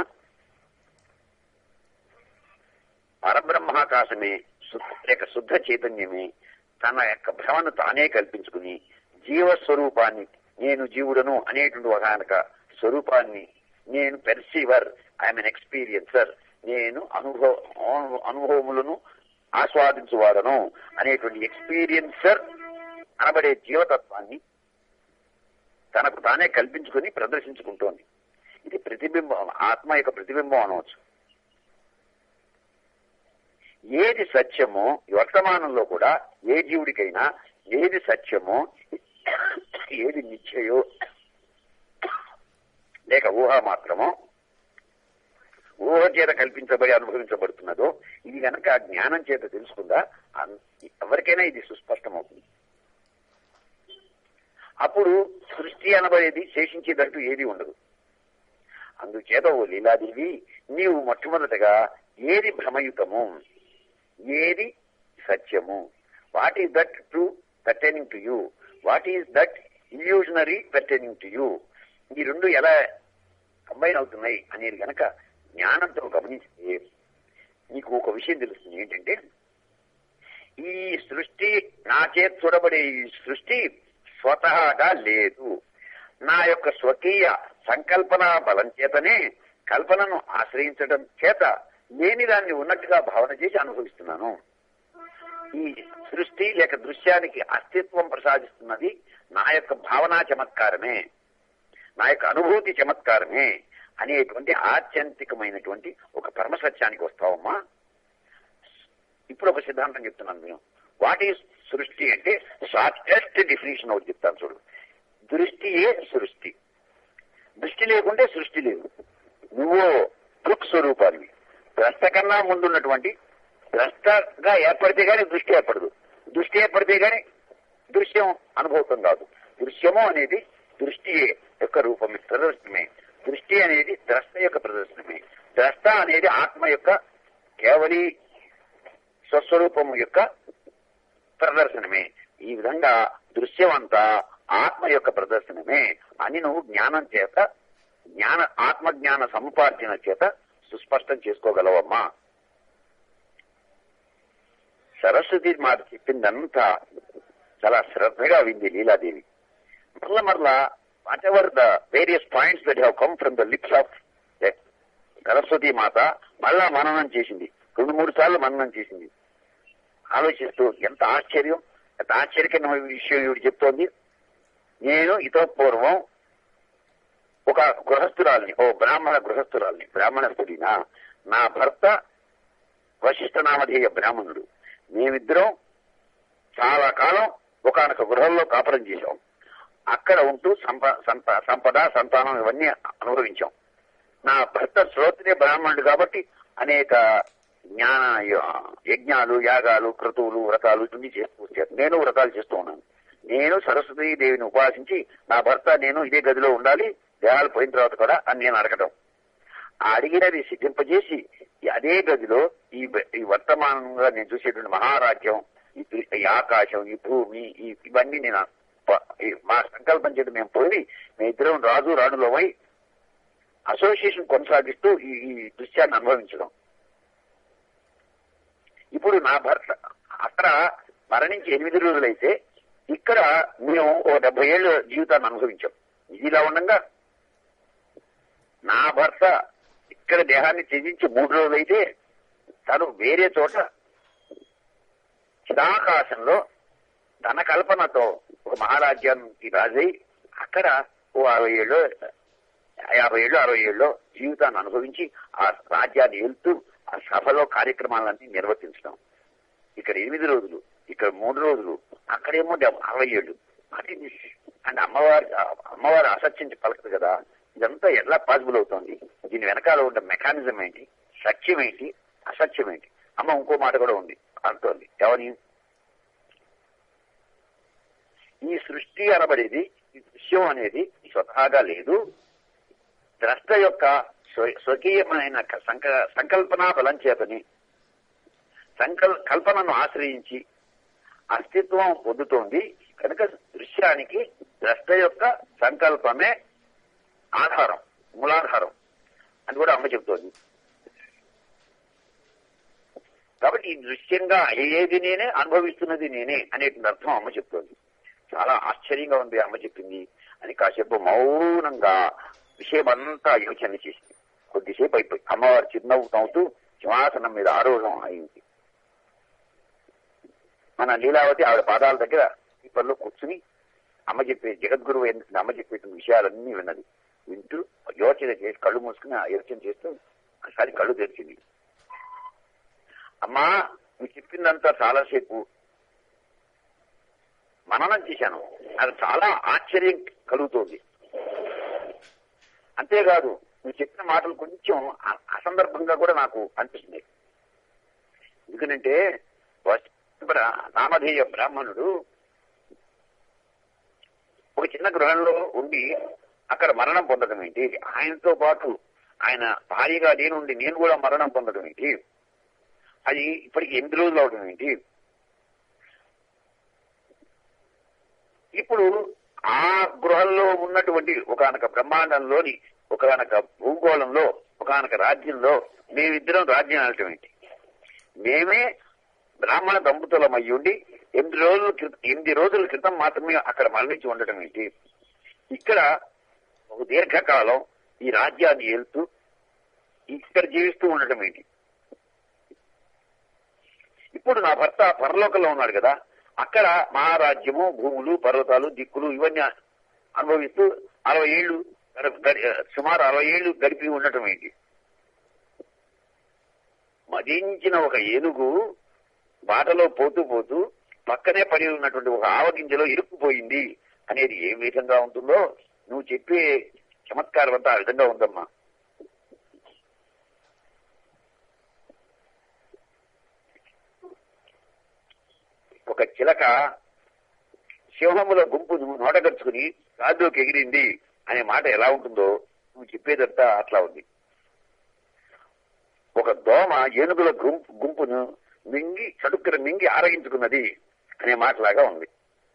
[SPEAKER 1] పరబ్రహ్మాకాశమే శుద్ధ లేక శుద్ధ చైతన్యమే తన యొక్క భ్రమను తానే కల్పించుకుని జీవస్వరూపాన్ని నేను జీవుడను అనేటువంటి ఒక స్వరూపాన్ని నేను పెర్సీవర్ ఐఎమ్ ఎన్ ఎక్స్పీరియన్సర్ నేను అనుభవ అనుభవములను ఆస్వాదించువాడను అనేటువంటి ఎక్స్పీరియన్సర్ అనబడే జీవతత్వాన్ని తనకు తానే కల్పించుకుని ప్రదర్శించుకుంటోంది ఇది ప్రతిబింబం ఆత్మ యొక్క ప్రతిబింబం అనవచ్చు ఏది సత్యమో ఈ వర్తమానంలో కూడా ఏ జీవుడికైనా ఏది సత్యమో ఏది నిశ్చయో లేక ఊహ మాత్రమో ఊహ చేత కల్పించబడి అనుభవించబడుతున్నదో ఇది గనక జ్ఞానం చేత తెలుసుకుందా అన్- ఎవరికైనా ఇది సుస్పష్టమవుతుంది అప్పుడు సృష్టి అనబడేది శేషించేదంటూ ఏది ఉండదు అందుచేత ఓ లీలాదేవి నీవు మొట్టమొదటగా ఏది భ్రమయుతము ఏది సత్యము what is that true pertaining to you what is that illusionary pertaining to you ఈ రెండు ఎలా కంబైన్ అవుతున్నాయి అనేది గనక జ్ఞానంతో గమనిస్తే నీకు ఒక విషయం తెలుస్తుంది ఏంటంటే ఈ సృష్టి నా చేతి చూడబడే ఈ సృష్టి స్వతహాగా లేదు నా యొక్క స్వకీయ సంకల్పన బలం చేతనే కల్పనను ఆశ్రయించడం చేత లేని దాన్ని ఉన్నట్టుగా భావన చేసి అనుభవిస్తున్నాను ఈ సృష్టి లేక దృశ్యానికి అస్తిత్వం ప్రసాదిస్తున్నది నా యొక్క భావనా చమత్కారమే నా యొక్క అనుభూతి చమత్కారమే అనేటువంటి ఆత్యంతికమైనటువంటి ఒక పరమసత్యానికి వస్తావమ్మా ఇప్పుడు ఒక సిద్ధాంతం చెప్తున్నాను నేను వాట్ ఈస్ సృష్టి అంటే షార్టెస్ట్ డెఫినేషన్ ఒకటి చెప్తాను చూడు దృష్టియే సృష్టి దృష్టి లేకుంటే సృష్టి లేదు నువ్వు దృక్ స్వరూపానివి ద్రష్ట కన్నా ముందున్నటువంటి ద్రష్టగా ఏర్పడితే గానీ దృష్టి ఏర్పడదు దృష్టి ఏర్పడితే గానీ దృశ్యం అనుభూతం కాదు దృశ్యము అనేది దృష్టి యొక్క రూపమే ప్రదర్శనమే దృష్టి అనేది ద్రష్ట యొక్క ప్రదర్శనమే ద్రష్ట అనేది ఆత్మ యొక్క కేవలి స్వస్వరూపం యొక్క ప్రదర్శనమే ఈ విధంగా దృశ్యం అంతా ఆత్మ యొక్క ప్రదర్శనమే అని నువ్వు జ్ఞానం చేత జ్ఞాన ఆత్మజ్ఞాన సముపార్జన చేత సుస్పష్టం చేసుకోగలవమ్మా సరస్వతి మాట చెప్పిందంతా చాలా శ్రద్ధగా వింది లీలాదేవి మరల మరల whatever the various points that have come from the lips of Saraswati మాత మళ్ళా మననం చేసింది రెండు మూడు సార్లు మననం చేసింది ఆలోచిస్తూ ఎంత ఆశ్చర్యం ఎంత ఆశ్చర్యకరమైన విషయం ఇవి చెప్తోంది నేను ఇతో పూర్వం ఒక గృహస్థురాల్ని ఓ బ్రాహ్మణ గృహస్థురాల్ని బ్రాహ్మణ స్త్రీనా నా భర్త వశిష్ఠ నామధేయ బ్రాహ్మణుడు మేమిద్దరం చాలా కాలం ఒకనొక గృహంలో కాపురం చేశాం అక్కడ ఉంటూ సంప సంప- సంపద సంతానం ఇవన్నీ అనుభవించాం నా భర్త శ్రోత్రియ బ్రాహ్మణుడు కాబట్టి అనేక జ్ఞాన యజ్ఞాలు యాగాలు క్రతువులు వ్రతాలు ఇవన్నీ చేస్తూ వచ్చారు నేను వ్రతాలు చేస్తూ ఉన్నాను నేను సరస్వతీ దేవిని ఉపాసించి నా భర్త నేను ఇదే గదిలో ఉండాలి దేహాలు పోయిన తర్వాత కూడా అని నేను అడగటం ఆ అడిగినది సిద్ధింపజేసి ఈ అదే గదిలో ఈ బ- ఈ వర్తమానంగా నేను చూసేటువంటి మహారాజ్యం ఈ దృ- ఈ ఆకాశం ఈ భూమి ఈ ఇవన్నీ నేను ప- ఈ మా సంకల్పం చేత మేము పోయి మేము ఇద్దరం రాజు రాణులమై అసోసియేషన్ కొనసాగిస్తూ ఈ ఈ దృశ్యాన్ని అనుభవించడం ఇప్పుడు నా భర్త అక్కడ మరణించి ఎనిమిది రోజులైతే ఇక్కడ మేము ఓ డెబ్బై ఏళ్ళ జీవితాన్ని అనుభవించాం ఇది ఇలా ఉండగా నా భర్త ఇక్కడ దేహాన్ని త్యజించి మూడు రోజులైతే తను వేరే చోట చిదాకాశంలో తన కల్పనతో ఒక మహారాజ్యానికి రాజై అక్కడ ఓ అరవై ఏళ్ళు యాభై ఏళ్ళు అరవై ఏళ్ళు జీవితాన్ని అనుభవించి ఆ రాజ్యాన్ని వెళ్తూ ఆ సభలో కార్యక్రమాలన్నీ నిర్వర్తించడం ఇక్కడ ఎనిమిది రోజులు ఇక్కడ మూడు రోజులు అక్కడేమో డెబ్బ- అరవై ఏళ్ళు అది అండ్ అమ్మవారి అమ్మవారు అసత్యించి పలకదు కదా ఇదంతా ఎలా పాసిబుల్ అవుతోంది దీని వెనకాల ఉన్న మెకానిజం ఏంటి సత్యం ఏంటి అసత్యం ఏంటి అమ్మ ఇంకో మాట కూడా ఉంది అంటోంది ఎవరి ఈ సృష్టి అనబడేది ఈ దృశ్యం అనేది స్వతహాగా లేదు ద్రష్ట యొక్క స్వ- స్వకీయమైన క- సంక సంకల్పనా బలం చేతని సంకల్ కల్పనను ఆశ్రయించి అస్తిత్వం పొందుతోంది కనుక దృశ్యానికి ద్రష్ట యొక్క సంకల్పమే ఆధారం మూలాధారం అని కూడా అమ్మ చెబుతోంది కాబట్టి ఈ దృశ్యంగా ఏది నేనే అనుభవిస్తున్నది నేనే అనేటువంటి అర్థం అమ్మ చెప్తోంది చాలా ఆశ్చర్యంగా ఉంది అమ్మ చెప్పింది అని కాసేపు మౌనంగా విషయం అంతా యోచన చేసింది కొద్దిసేపు అయిపోయి అమ్మవారు చిరునవ్వు నవ్వుతూ సింహాసనం మీద ఆరోహణం అయింది మన లీలావతి ఆవిడ పాదాల దగ్గర పనిలో కూర్చుని అమ్మ చెప్పే జగద్గురువు అయిన అమ్మ చెప్పేటువంటి విషయాలన్నీ విన్నది వింటూ యోచన చేసి కళ్ళు మూసుకుని ఆ యోచన చేస్తూ ఒకసారి కళ్ళు తెరిచింది అమ్మా నువ్వు చెప్పిందంతా చాలాసేపు మననం చేశాను అది చాలా ఆశ్చర్యం కలుగుతోంది అంతేకాదు నువ్వు చెప్పిన మాటలు కొంచెం అ- అసందర్భంగా కూడా నాకు అనిపిస్తుంది ఎందుకంటే వశ- బ్ర- నామధేయ బ్రాహ్మణుడు ఒక చిన్న గృహంలో ఉండి అక్కడ మరణం పొందడం ఏంటి ఆయనతో పాటు ఆయన భార్యగా నేనుండి నేను కూడా మరణం పొందడం ఏంటి అది ఇప్పటికి ఎనిమిది రోజులు అవడం ఏంటి ఇప్పుడు ఆ గృహంలో ఉన్నటువంటి ఒకనొక బ్రహ్మాండంలోని ఒకనొక భూగోళంలో ఒకనొక రాజ్యంలో మేమిద్దరం రాజ్యం ఆడటం ఏంటి మేమే బ్రాహ్మణ దంపతులం అయ్యుండి ఎనిమిది రోజుల క్రితం ఎనిమిది రోజుల క్రితం మాత్రమే అక్కడ మరణించి ఉండటం ఏంటి ఇక్కడ ఒక దీర్ఘకాలం ఈ రాజ్యాన్ని ఏలుతూ ఇక్కడ జీవిస్తూ ఉండటం ఏంటి ఇప్పుడు నా భర్త పరలోకంలో ఉన్నాడు కదా అక్కడ మహారాజ్యము భూములు పర్వతాలు దిక్కులు ఇవన్నీ అనుభవిస్తూ అరవై ఏళ్ళు గడ- గడి- సుమారు అరవై ఏళ్ళు గడిపి ఉండటం ఏంటి మదించిన ఒక ఏనుగు బాటలో పోతూ పోతూ పక్కనే పడి ఉన్నటువంటి ఒక ఆవగింజలో ఇరుక్కుపోయింది అనేది ఏ విధంగా ఉంటుందో నువ్వు చెప్పే చమత్కారం అంతా ఆ విధంగా ఉందమ్మా ఒక చిలక సింహముల గుంపును నోటగరుచుకుని గాల్లోకి ఎగిరింది అనే మాట ఎలా ఉంటుందో నువ్వు చెప్పేదంతా అట్లా ఉంది ఒక దోమ ఏనుగుల గుంపు గుంపును మింగి చటుక్కున మింగి ఆరగించుకున్నది అనే మాటలాగా ఉంది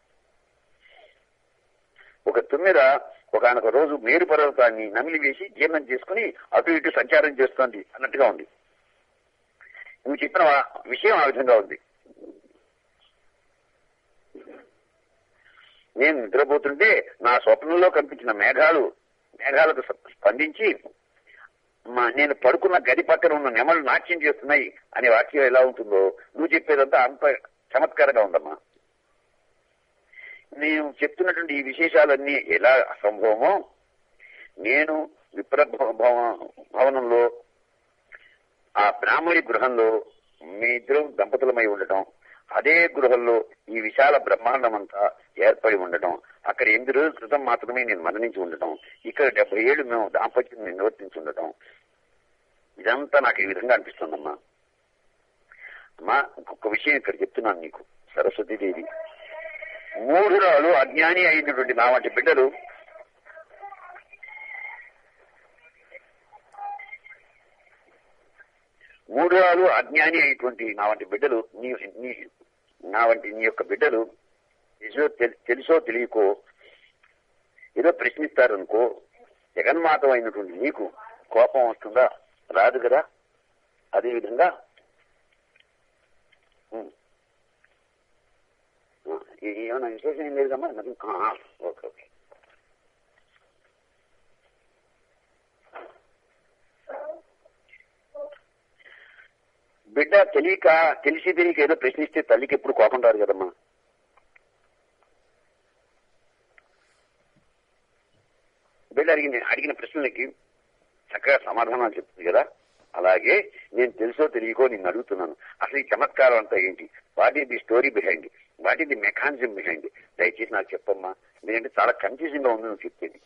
[SPEAKER 1] ఒక తుమ్మెద ఒకనొక రోజు మేరు పర్వతాన్ని నమిలి వేసి జీర్ణం చేసుకుని అటు ఇటు సంచారం చేస్తోంది అన్నట్టుగా ఉంది నువ్వు చెప్పిన వా- విషయం ఆ విధంగా ఉంది నేను నిద్రపోతుంటే నా స్వప్నంలో కనిపించిన మేఘాలు మేఘాలకు స్ప- స్పందించి మా నేను పడుకున్న గది పక్కన ఉన్న నెమలు నాట్యం చేస్తున్నాయి అనే వాక్యం ఎలా ఉంటుందో నువ్వు చెప్పేదంతా అంత చమత్కారంగా ఉందమ్మా నేను చెప్తున్నటువంటి ఈ విశేషాలన్నీ ఎలా అసంభవమో నేను విప్ర భవ- భవ- భవనంలో ఆ బ్రాహ్మణి గృహంలో మీ ఇద్దరు దంపతులమై ఉండటం అదే గృహంలో ఈ విశాల బ్రహ్మాండం అంతా ఏర్పడి ఉండటం అక్కడ ఎనిమిది రోజుల క్రితం మాత్రమే నేను మరణించి ఉండటం ఇక్కడ డెబ్బై ఏళ్ళు మేము దాంపత్యం నిర్వర్తించి ఉండటం ఇదంతా నాకు ఈ విధంగా అనిపిస్తుందమ్మా అమ్మా ఇంకొక విషయం ఇక్కడ చెప్తున్నాను నీకు సరస్వతీదేవి మూఢురాలు అజ్ఞాని అయినటువంటి నా వంటి బిడ్డలు మూఢురాలు అజ్ఞాని అయినటువంటి నా వంటి బిడ్డలు నీ నీ నా వంటి నీ యొక్క బిడ్డలు తెలుసో తెల్- తెలుసో తెలియకో ఏదో ప్రశ్నిస్తారనుకో జగన్మాత అయినటువంటి నీకు కోపం వస్తుందా రాదు కదా అదే విధంగా ఉమ్. ఆ, ఏ- ఏమైనా విశేషం ఏం లేదమ్మా మరి ఆ, ఆ, ఓకే ఓకే బిడ్డ తెలియక తెలిసి తెలియక ఏదో ప్రశ్నిస్తే తల్లికి ఎప్పుడు కోపం రాదు కదమ్మా బిడ్డ అడిగిన అడిగిన ప్రశ్నలకి చక్కగా సమాధానాలు చెప్తుంది కదా అలాగే నేను తెలుసో తెలియకో నిన్ను అడుగుతున్నాను అసలు ఈ చమత్కారం అంతా ఏంటి what is the story behind what is the mechanism behind దయచేసి నాకు చెప్పమ్మా ఎందుకంటే చాలా కన్ఫ్యూజింగ్ గా ఉంది నువ్వు చెప్పేది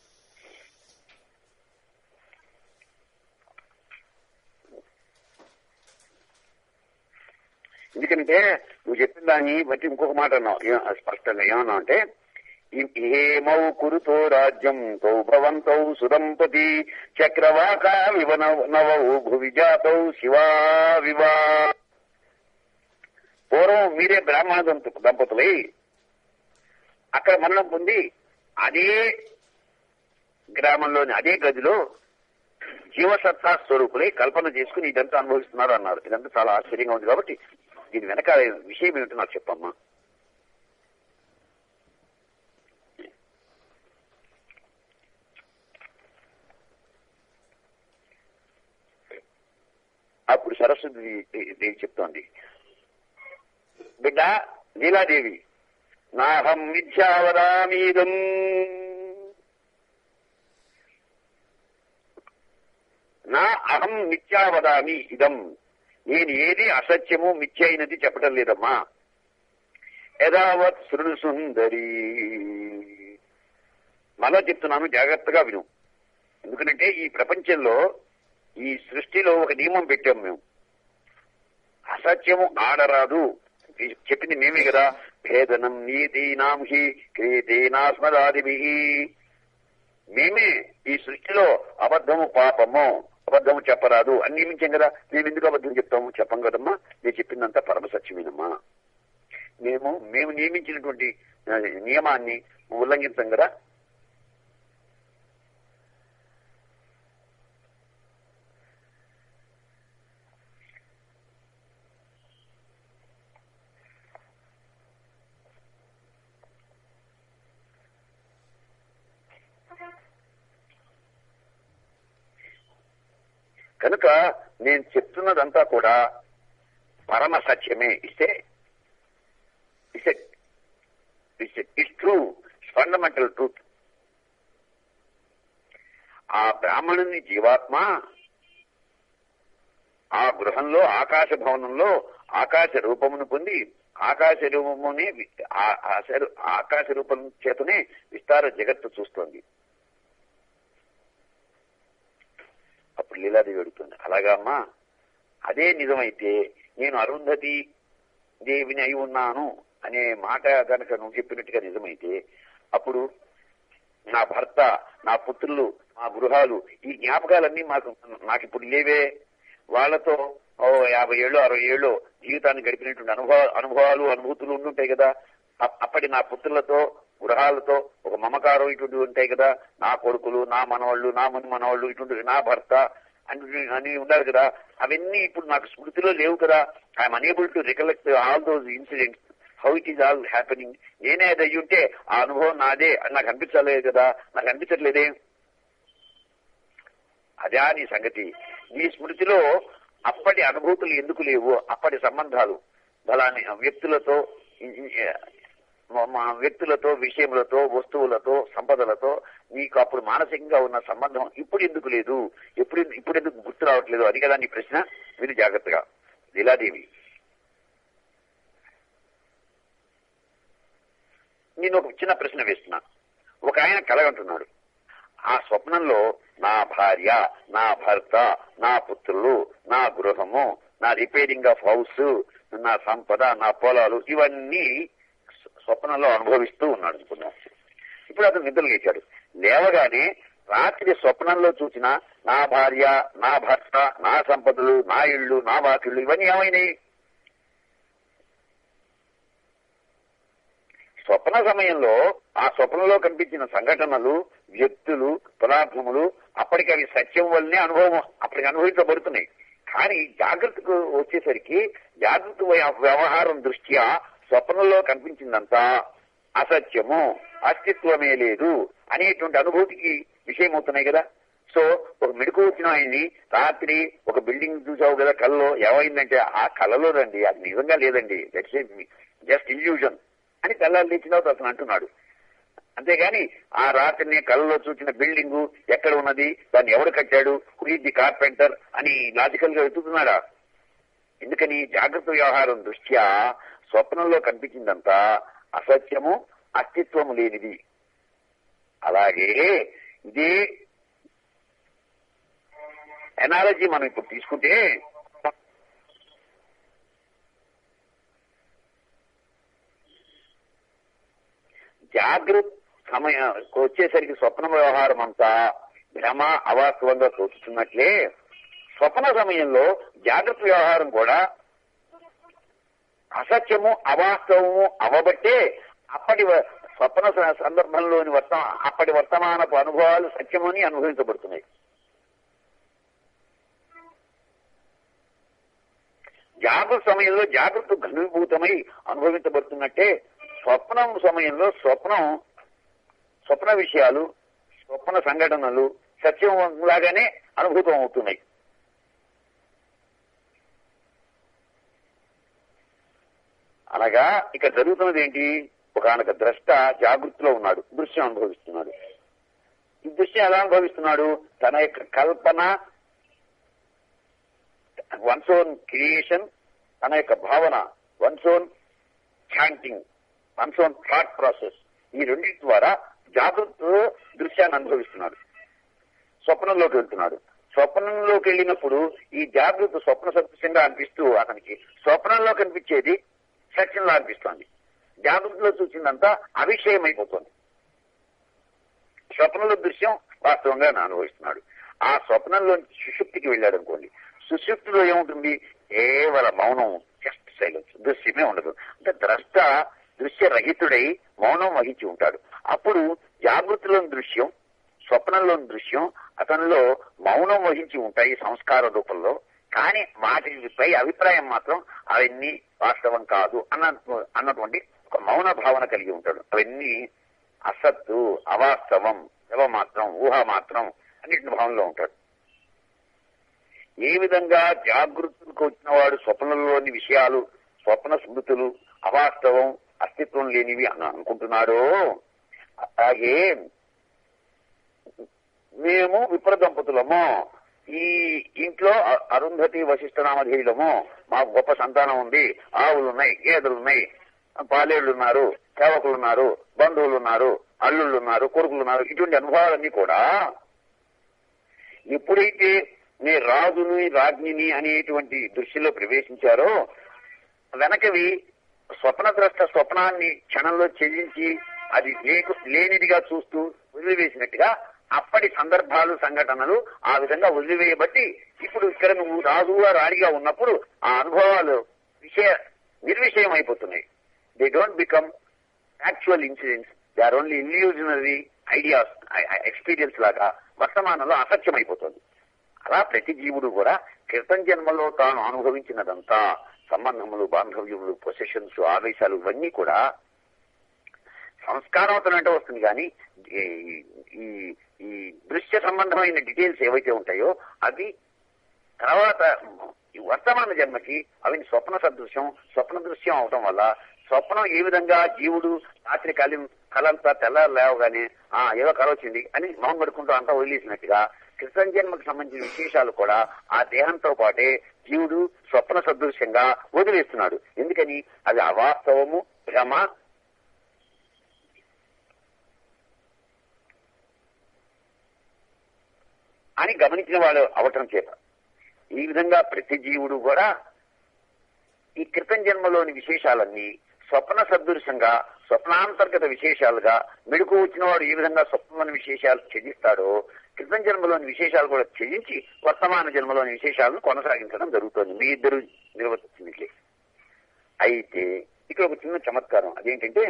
[SPEAKER 1] ఎందుకంటే నువ్వు చెప్పిన దాన్ని బట్టి ఇంకొక మాట అన్నావు ఏ- స్పష్టంగా ఏమన్నావు అంటే ఏమౌ కురుతో రాజ్యం తౌ భవంతౌ సుదంపతి చక్రవాక వివ నవ- నవౌ భువి జాతౌ శివా వివా పూర్వం మీరే బ్రాహ్మణ దంత- దంపతులై అక్కడ మరణం పొంది అదే గ్రామంలోని అదే గదిలో జీవసత్తా స్వరూపులై కల్పన చేసుకుని ఇదంతా అనుభవిస్తున్నారు అన్నారు ఇదంతా చాలా ఆశ్చర్యంగా ఉంది కాబట్టి దీని వెనక విషయం ఏమిటో నాకు చెప్పమ్మా అప్పుడు సరస్వతి దేవి చెప్తోంది బిడ్డ లీలాదేవి నాహం మిథ్యావదామీదం నా అహం మిథ్యావదామి ఇదం నేను ఏది అసత్యము మిథ్య అయినది చెప్పడం లేదమ్మా యథావత్ శృణు సుందరి మళ్ళా చెప్తున్నాను జాగ్రత్తగా విను ఎందుకంటే ఈ ప్రపంచంలో ఈ సృష్టిలో ఒక నియమం పెట్టాం మేము అసత్యము ఆడరాదు ఇది చెప్పింది మేమే కదా భేదనం నీతీనాం హి క్రియతేనాస్మదాదిభి మేమే ఈ సృష్టిలో అబద్ధము పాపము అబద్ధము చెప్పరాదు అని నియమించాం కదా మేము ఎందుకు అబద్ధం చెప్తాము చెప్పం కదమ్మా నేను చెప్పిందంతా పరమసత్యమేనమ్మా మేము మేము నియమించినటువంటి ఆ, నియమాన్ని ఉల్లంఘించాం కదా కనుక నేను చెప్తున్నదంతా కూడా పరమ సత్యమే ఇస్తే it's it's it's true fundamental truth ఆ బ్రాహ్మణుని జీవాత్మ ఆ గృహంలో ఆకాశ భవనంలో ఆకాశ రూపమును పొంది ఆకాశ రూపమునే వి- ఆ- ఆ శరు- ఆకాశ రూపం చేతనే విస్తార జగత్తు చూస్తోంది అప్పుడు లీలాదేవి అడుగుతుంది అలాగా అమ్మా అదే నిజమైతే నేను అరుంధతి దేవిని అయి ఉన్నాను అనే మాట కనుక నువ్వు చెప్పినట్టుగా నిజమైతే అప్పుడు నా భర్త నా పుత్రులు మా గృహాలు ఈ జ్ఞాపకాలన్నీ మాకు నాకు ఇప్పుడు లేవే వాళ్ళతో ఓ యాభై ఏళ్ళు అరవై ఏళ్ళు జీవితాన్ని గడిపినటువంటి అనుభవ అనుభవాలు అనుభూతులు ఉండుంటాయి కదా అప్- అప్పటి నా పుత్రులతో గృహాలతో ఒక మమకారం ఇటువంటి ఉంటాయి కదా నా కొడుకులు నా మనవాళ్ళు నా ముని మనవాళ్ళు ఇటువంటి నా భర్త అని అని ఉండాలి కదా అవన్నీ ఇప్పుడు నాకు స్మృతిలో లేవు కదా I'm unable to recollect all those incidents how it is all happening నేనే అది అయ్యి ఉంటే ఆ అనుభవం నాదే అని నాకు అనిపించలేదు కదా నాకు అనిపించట్లేదే అదే నీ సంగతి నీ స్మృతిలో అప్పటి అనుభూతులు ఎందుకు లేవు అప్పటి సంబంధాలు బలాన్ని వ్యక్తులతో మ- మా వ్యక్తులతో విషయములతో వస్తువులతో సంపదలతో నీకు అప్పుడు మానసికంగా ఉన్న సంబంధం ఇప్పుడు ఎందుకు లేదు ఎప్పుడు ఇప్పుడు ఎందుకు గుర్తు రావట్లేదు అది కదా నీ ప్రశ్న మీరు జాగ్రత్తగా లీలాదేవి నేను ఒక చిన్న ప్రశ్న వేస్తున్నా ఒక ఆయన కలగంటున్నాడు ఆ స్వప్నంలో నా భార్య నా భర్త నా పుత్రులు నా గృహము నా రిపేరింగ్ ఆఫ్ హౌస్ నా సంపద నా పొలాలు ఇవన్నీ స్వ- స్వప్నంలో అనుభవిస్తూ ఉన్నాడు అనుకున్నాం ఇప్పుడు అతను నిద్ర లేచాడు లేవగానే రాత్రి స్వప్నంలో చూసిన నా భార్య నా భర్త నా సంపదలు నా ఇళ్ళు నా వాకిళ్ళు ఇవన్నీ ఏమైనాయి స్వప్న సమయంలో ఆ స్వప్నంలో కనిపించిన సంఘటనలు వ్యక్తులు పదార్థములు అప్పటికి అవి సత్యం వల్లనే అనుభవం అప్పటికి అనుభవించబడుతున్నాయి కానీ జాగ్రత్తకు వచ్చేసరికి జాగ్రత్త వ్య- వ్యవహారం దృష్ట్యా స్వప్నంలో కనిపించిందంతా అసత్యము అస్తిత్వమే లేదు అనేటువంటి అనుభూతికి విషయమవుతున్నాయి కదా సో ఒక మెడుకు వచ్చిన ఆయన్ని రాత్రి ఒక బిల్డింగ్ చూసావు కదా కళ్ళలో ఏమైందంటే ఆ కళలో రండి అది నిజంగా లేదండి దట్స్ జస్ట్ ఇల్యూజన్ అని కళ్ళాలు లేచిన తర్వాత అతను అంటున్నాడు అంతేగాని ఆ రాత్రిని కళ్ళలో చూసిన బిల్డింగు ఎక్కడ ఉన్నది దాన్ని ఎవరు కట్టాడు హుయిజ్ ది కార్పెంటర్ అని లాజికల్ గా వెతుకుతున్నాడా ఎందుకని జాగ్రత్త వ్యవహారం దృష్ట్యా స్వప్నంలో కనిపించిందంతా అసత్యము అస్తిత్వము లేనిది అలాగే ఇదే ఎనాలజీ మనం ఇప్పుడు తీసుకుంటే జాగ్రత్త సమయం వచ్చేసరికి స్వప్న వ్యవహారం అంతా భ్రమ అవాస్తవంగా తోచుతున్నట్లే స్వప్న సమయంలో జాగ్రత్త వ్యవహారం కూడా అసత్యము అవాస్తవము అవబట్టే అప్పటి వ- స్వప్న స- సందర్భంలోని వర్త అప్పటి వర్తమానపు అనుభవాలు సత్యమని అనుభవించబడుతున్నాయి జాగ్రత్త సమయంలో జాగ్రత్త ఘనీభూతమై అనుభవించబడుతున్నట్టే స్వప్నం సమయంలో స్వప్నం స్వప్న విషయాలు స్వప్న సంఘటనలు సత్యం లాగానే అనుభూతం అవుతున్నాయి అనగా ఇక్కడ జరుగుతున్నది ఏంటి ఒక ఒకనొక ద్రష్ట జాగృతిలో ఉన్నాడు దృశ్యం అనుభవిస్తున్నాడు ఈ దృశ్యం ఎలా అనుభవిస్తున్నాడు తన యొక్క కల్పన వన్స్ ఓన్ క్రియేషన్ తన యొక్క భావన one's own chanting one's own thought process ఈ రెండింటి ద్వారా జాగృతిలో దృశ్యాన్ని అనుభవిస్తున్నాడు స్వప్నంలోకి వెళ్తున్నాడు స్వప్నంలోకి వెళ్ళినప్పుడు ఈ జాగృతి స్వప్న సదృశ్యంగా అనిపిస్తూ అతనికి స్వప్నంలో కనిపించేది సత్యంలో అనిపిస్తోంది జాగృతిలో చూసిందంతా అవిషయం అయిపోతుంది స్వప్నంలో దృశ్యం వాస్తవంగా ఆయన అనుభవిస్తున్నాడు ఆ స్వప్నంలో సుషుప్తికి వెళ్ళాడు అనుకోండి సుషుప్తిలో ఏముంటుంది కేవల మౌనం జస్ట్ సైలెన్స్ దృశ్యమే ఉండదు అంటే ద్రష్ట దృశ్యరహితుడై మౌనం వహించి ఉంటాడు అప్పుడు జాగృతిలోని దృశ్యం స్వప్నంలోని దృశ్యం అతనిలో మౌనం వహించి ఉంటాయి సంస్కార రూపంలో కానీ వాటిపై అభిప్రాయం మాత్రం అవన్నీ వాస్తవం కాదు అన్న అన్నటువంటి ఒక మౌన భావన కలిగి ఉంటాడు అవన్నీ అసత్తు అవాస్తవం మాత్రం ఊహ మాత్రం అన్నింటి భావనలో ఉంటాడు ఏ విధంగా జాగృతికి వచ్చిన వాడు స్వప్నంలోని విషయాలు స్వప్న స్మృతులు అవాస్తవం అస్తిత్వం లేనివి అని అనుకుంటున్నాడో అలాగే మేము విప్ర దంపతులము ఈ ఇంట్లో అ- అరుంధతి వశిష్ఠ నామధేయులము మాకు గొప్ప సంతానం ఉంది ఆవులు ఉన్నాయి గేదెలు ఉన్నాయి పాలేళ్లు ఉన్నారు సేవకులు ఉన్నారు బంధువులు ఉన్నారు అల్లుళ్ళు ఉన్నారు కొడుకులు ఉన్నారు ఇటువంటి అనుభవాలన్నీ కూడా ఎప్పుడైతే నే రాజుని రాజ్ఞిని అనేటువంటి దృష్టిలో ప్రవేశించారో వెనకవి స్వప్నద్రష్ట స్వప్నాన్ని క్షణంలో చెల్లించి అది లేకు లేనిదిగా చూస్తూ వదిలివేసినట్టుగా అప్పటి సందర్భాలు సంఘటనలు ఆ విధంగా వదిలివేయబట్టి ఇప్పుడు ఇక్కడ నువ్వు రాజుగా రాణిగా ఉన్నప్పుడు ఆ అనుభవాలు విషయ నిర్విషయం అయిపోతున్నాయి they don't become actual incidents they are only illusionary ideas experience లాగా వర్తమానంలో అసత్యం అయిపోతుంది అలా ప్రతి జీవుడు కూడా క్రితం జన్మలో తాను అనుభవించినదంతా సంబంధములు బాంధవ్యములు పొసెషన్స్ ఆవేశాలు ఇవన్నీ కూడా సంస్కారవంతం అంటే వస్తుంది కానీ ఈ- ఈ ఈ దృశ్య సంబంధమైన డీటెయిల్స్ ఏవైతే ఉంటాయో అవి తర్వాత ఈ వర్తమాన జన్మకి అవి స్వప్న సదృశ్యం స్వప్న దృశ్యం అవటం వల్ల స్వప్నం ఏ విధంగా జీవుడు రాత్రి కలి కలంతా తెల్లారు లేవగానే ఆ ఏదో కల వచ్చింది అని మొహం కడుకుంటూ అంతా వదిలేసినట్టుగా కృష్ణ జన్మకు సంబంధించిన విశేషాలు కూడా ఆ దేహంతో పాటే జీవుడు స్వప్న సదృశ్యంగా వదిలేస్తున్నాడు ఎందుకని అది అవాస్తవము భ్రమ అని గమనించిన వాళ్ళు అవటం చేత ఈ విధంగా ప్రతి జీవుడు కూడా ఈ క్రితం జన్మలోని విశేషాలన్నీ స్వప్న సదృశ్యంగా స్వప్నాంతర్గత విశేషాలుగా మెడుకు వచ్చిన వాడు ఏ విధంగా స్వప్నంలోని విశేషాలు త్యజిస్తాడో క్రితం జన్మలోని విశేషాలు కూడా త్యజించి వర్తమాన జన్మలోని విశేషాలను కొనసాగించడం జరుగుతోంది మీ ఇద్దరు నిర్వర్తించినట్లే అయితే ఇక్కడ ఒక చిన్న చమత్కారం అదేంటంటే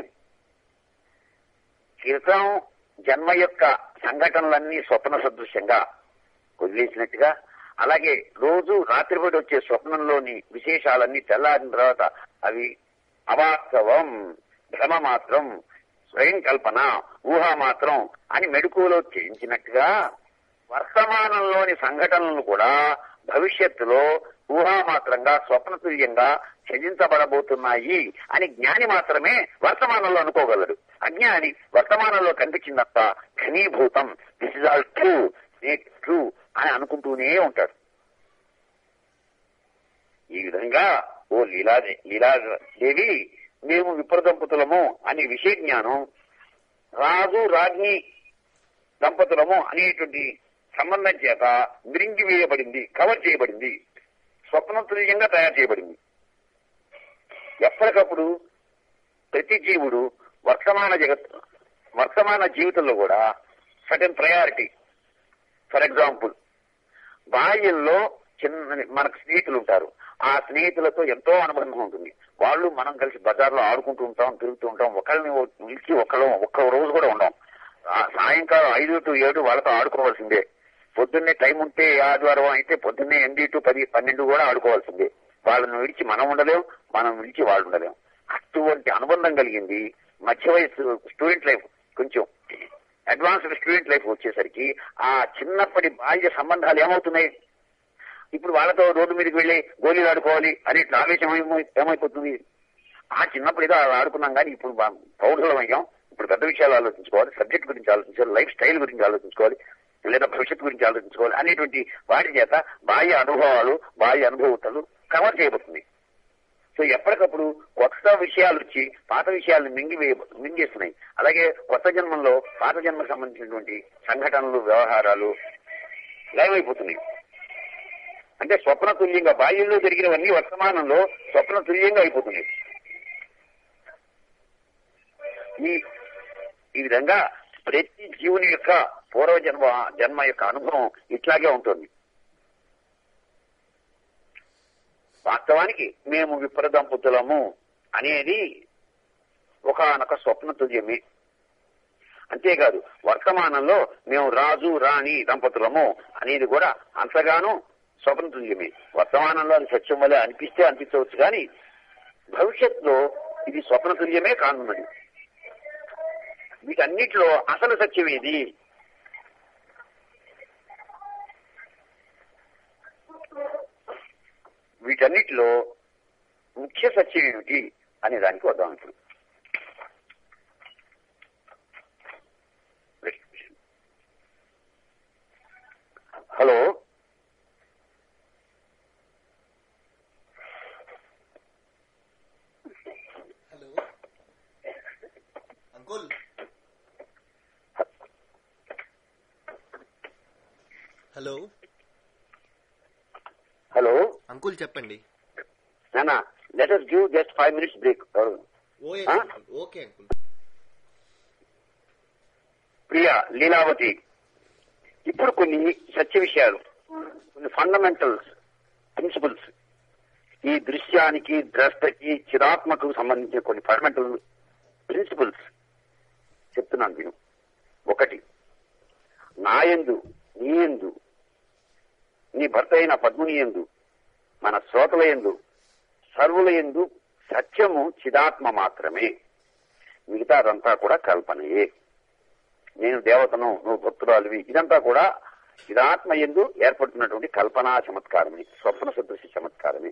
[SPEAKER 1] క్రితం జన్మ యొక్క సంఘటనలన్నీ స్వప్న సదృశ్యంగా వదిలేసినట్టుగా అలాగే రోజు రాత్రిపూట వచ్చే స్వప్నంలోని విశేషాలన్నీ తెల్లారిన తర్వాత అవి అవాస్తవం భ్రమ మాత్రం స్వయం కల్పన ఊహ మాత్రం అని మెడుకులో చేయించినట్టుగా వర్తమానంలోని సంఘటనలను కూడా భవిష్యత్తులో ఊహామాత్రంగా స్వప్నతుల్యంగా ఛజించబడబోతున్నాయి అని జ్ఞాని మాత్రమే వర్తమానంలో అనుకోగలడు అజ్ఞాని వర్తమానంలో కనిపించిందంత ఘనీభూతం this is all true true అని అనుకుంటూనే ఉంటాడు ఈ విధంగా ఓ లీలా లీలాదేవి మేము విప్ర దంపతులము అనే విషయ జ్ఞానం రాజు రాజ్ఞి దంపతులము అనేటువంటి సంబంధం చేత మిరింగి వేయబడింది కవర్ చేయబడింది స్వప్నతుల్యంగా తయారు చేయబడింది ఎప్పటికప్పుడు ప్రతి జీవుడు వర్తమాన జగత్ వర్తమాన జీవితంలో కూడా సటన్ ప్రయారిటీ ఫర్ ఎగ్జాంపుల్ బాల్యంలో చిన్న మనకు స్నేహితులు ఉంటారు ఆ స్నేహితులతో ఎంతో అనుబంధం ఉంటుంది వాళ్ళు మనం కలిసి బజార్లో ఆడుకుంటూ ఉంటాం తిరుగుతూ ఉంటాం ఒకరిని నిలిచి ఒకళ్ళు ఒక్క రోజు కూడా ఉండం ఆ సాయంకాలం ఐదు టు ఏడు వాళ్ళతో ఆడుకోవాల్సిందే పొద్దున్నే టైం ఉంటే ఆదివారం అయితే పొద్దున్నే ఎనిమిది టు పది పన్నెండు కూడా ఆడుకోవాల్సిందే వాళ్ళని విడిచి మనం ఉండలేం మనం విడిచి వాళ్ళు ఉండలేం అటువంటి అనుబంధం కలిగింది మధ్య వయసు స్టూడెంట్ లైఫ్ కొంచెం అడ్వాన్స్డ్ స్టూడెంట్ లైఫ్ వచ్చేసరికి ఆ చిన్నప్పటి బాల్య సంబంధాలు ఏమవుతున్నాయి ఇప్పుడు వాళ్ళతో రోడ్డు మీదకి వెళ్ళి గోళీలు ఆడుకోవాలి అని ఇట్లా ఆవేశం ఏమై- ఏమైపోతుంది ఆ చిన్నప్పుడు ఏదో అలా ఆడుకున్నాం కానీ ఇప్పుడు బా- పౌరులం అయ్యాం ఇప్పుడు పెద్ద విషయాలు ఆలోచించుకోవాలి సబ్జెక్ట్ గురించి ఆలోచించాలి లైఫ్ స్టైల్ గురించి ఆలోచించుకోవాలి లేదా భవిష్యత్తు గురించి ఆలోచించుకోవాలి అనేటువంటి వాటి చేత బాహ్య అనుభవాలు బాహ్య అనుభవతలు కవర్ చేయబడుతుంది సో ఎప్పటికప్పుడు కొత్త విషయాలు వచ్చి పాత విషయాలను మింగివేయ మింగేస్తున్నాయి అలాగే కొత్త జన్మంలో పాత జన్మకు సంబంధించినటువంటి సంఘటనలు వ్యవహారాలు లయమైపోతున్నాయి అంటే స్వప్న తుల్యంగా బాల్యంలో జరిగినవన్నీ వర్తమానంలో స్వప్న తుల్యంగా అయిపోతున్నాయి ఈ ఈ విధంగా ప్రతి జీవుని యొక్క పూర్వ జన్మ జన్మ యొక్క అనుభవం ఇట్లాగే ఉంటుంది వాస్తవానికి మేము విప్ర దంపతులము అనేది ఒకనొక స్వప్న తుల్యమే అంతేకాదు వర్తమానంలో మేము రాజు రాణి దంపతులము అనేది కూడా అంతగానూ స్వప్న తుల్యమే వర్తమానంలో అది సత్యం వల్ల అనిపిస్తే అనిపించవచ్చు కానీ భవిష్యత్తులో ఇది స్వప్న తుల్యమే కానున్నది వీటన్నిటిలో అసలు సత్యం ఏది వీటన్నిటిలో ముఖ్య సత్యం ఏమిటి అనే దానికి వద్దాం ఇప్పుడు hello
[SPEAKER 2] hello uncle hello
[SPEAKER 1] hello
[SPEAKER 2] uncle చెప్పండి
[SPEAKER 1] నానా let us give just five minutes break
[SPEAKER 2] okay
[SPEAKER 1] ఆ?
[SPEAKER 2] అంకుల్ ఓకే అంకుల్
[SPEAKER 1] ప్రియ లీలావతి ఇప్పుడు కొన్ని సత్య విషయాలు కొన్ని ఫండమెంటల్స్ ప్రిన్సిపల్స్ ఈ దృశ్యానికి ద్రష్టకి చిరాత్మకు సంబంధించిన కొన్ని ఫండమెంటల్ ప్రిన్సిపల్స్ చెప్తున్నాను నేను ఒకటి నాయందు నీయందు నీ భర్త అయిన పద్ముని ఎందు మన శ్రోతల ఎందు సర్వుల ఎందు సత్యము చిదాత్మ మాత్రమే మిగతాదంతా కూడా కల్పనయే నేను దేవతను నువ్వు భక్తురాలివి ఇదంతా కూడా చిదాత్మ ఎందు ఏర్పడుతున్నటువంటి కల్పనా చమత్కారమే స్వప్న సదృశ్య చమత్కారమే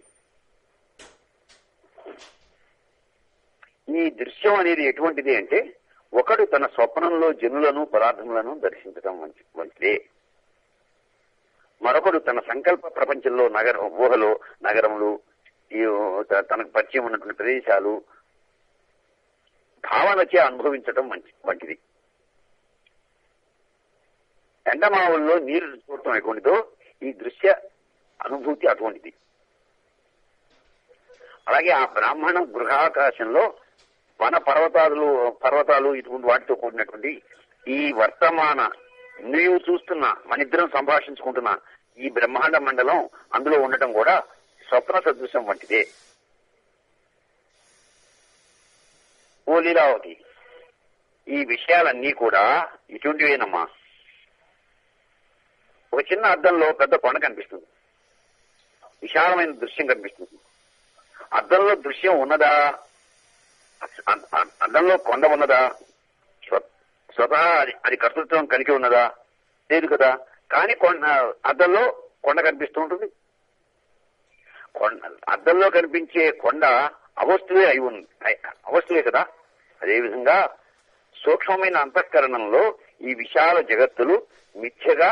[SPEAKER 1] ఈ దృశ్యం అనేది ఎటువంటిది అంటే ఒకడు తన స్వప్నంలో జనులను పదార్థములను దర్శించడం మంచి మంచిదే మరొకడు తన సంకల్ప ప్రపంచంలో నగర ఊహలో నగరములు ఈ త- తనకు పరిచయం ఉన్నటువంటి ప్రదేశాలు భావనచే అనుభవించడం మంచి వంటిది ఎండమావుల్లో నీరు చూడటం ఎటువంటిదో ఈ దృశ్య అనుభూతి అటువంటిది అలాగే ఆ బ్రాహ్మణ గృహాకాశంలో వన పర్వతాలు పర్వతాలు ఇటువంటి వాటితో కూడినటువంటి ఈ వర్తమాన నీవు చూస్తున్న మనిద్దరం సంభాషించుకుంటున్న ఈ బ్రహ్మాండ మండలం అందులో ఉండటం కూడా స్వప్న సదృశ్యం వంటిదే ఓ లీలావతి ఈ విషయాలన్నీ కూడా ఇటువంటివేనమ్మా ఒక చిన్న అద్దంలో పెద్ద కొండ కనిపిస్తుంది విశాలమైన దృశ్యం కనిపిస్తుంది అద్దంలో దృశ్యం ఉన్నదా అ- అ- అద్దంలో కొండ ఉన్నదా స్వ- స్వతహా అది అది కర్తృత్వం కలిగి ఉన్నదా లేదు కదా కానీ కొండ అద్దంలో కొండ కనిపిస్తూ ఉంటుంది కొండ అద్దంలో కనిపించే కొండ అవస్తువే అయి ఉంది అయి- అవస్తువే కదా అదేవిధంగా సూక్ష్మమైన అంతఃకరణంలో ఈ విశాల జగత్తులు మిథ్యగా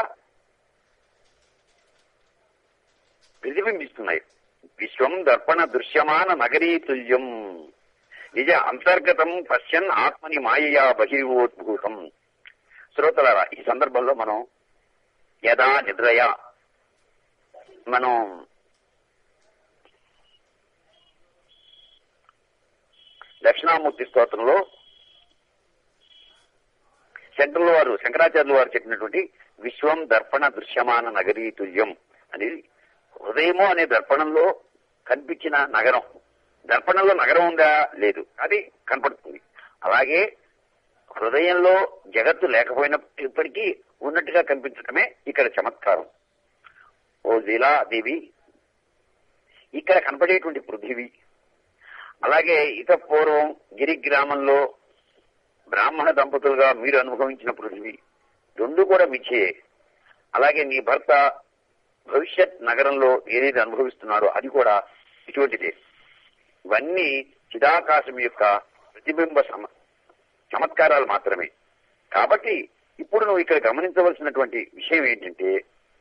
[SPEAKER 1] ప్రతిబింబిస్తున్నాయి విశ్వం దర్పణ దృశ్యమాన నగరీ తుల్యం నిజ అంతర్గతం పశ్యన్ ఆత్మని మాయయా బహిర్వోద్భూతం శ్రోతలారా ఈ సందర్భంలో మనం యదా నిద్రయ మనం దక్షిణామూర్తి స్తోత్రంలో శంకరుల వారు శంకరాచార్యుల వారు చెప్పినటువంటి విశ్వం దర్పణ దృశ్యమాన నగరీ తుల్యం అనేది హృదయము అనే దర్పణంలో కనిపించిన నగరం దర్పణంలో నగరం ఉందా లేదు అది కనపడుతుంది అలాగే హృదయంలో జగత్తు లేకపోయినప్పటికీ ఉన్నట్టుగా కనిపించడమే ఇక్కడ చమత్కారం ఓ లీలాదేవి ఇక్కడ కనపడేటువంటి పృథివీ అలాగే ఇత పూర్వం గిరి గ్రామంలో బ్రాహ్మణ దంపతులుగా మీరు అనుభవించిన పృథివీ రెండు కూడా మిచ్చే అలాగే నీ భర్త భవిష్యత్ నగరంలో ఏదైతే అనుభవిస్తున్నారో అది కూడా ఇటువంటిదే ఇవన్నీ చిదాకాశం యొక్క ప్రతిబింబ సమ చమత్కారాలు మాత్రమే కాబట్టి ఇప్పుడు నువ్వు ఇక్కడ గమనించవలసినటువంటి విషయం ఏంటంటే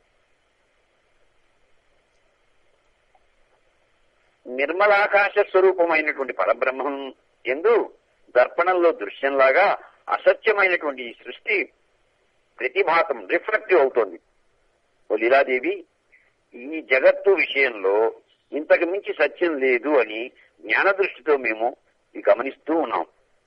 [SPEAKER 1] నిర్మలాకాశ స్వరూపమైనటువంటి పరబ్రహ్మం ఎందు దర్పణంలో దృశ్యంలాగా అసత్యమైనటువంటి ఈ సృష్టి ప్రతిభాతం రిఫ్లెక్టివ్ అవుతోంది ఓ లీలాదేవి ఈ జగత్తు విషయంలో ఇంతకు మించి సత్యం లేదు అని జ్ఞాన దృష్టితో మేము ఇది గమనిస్తూ ఉన్నాం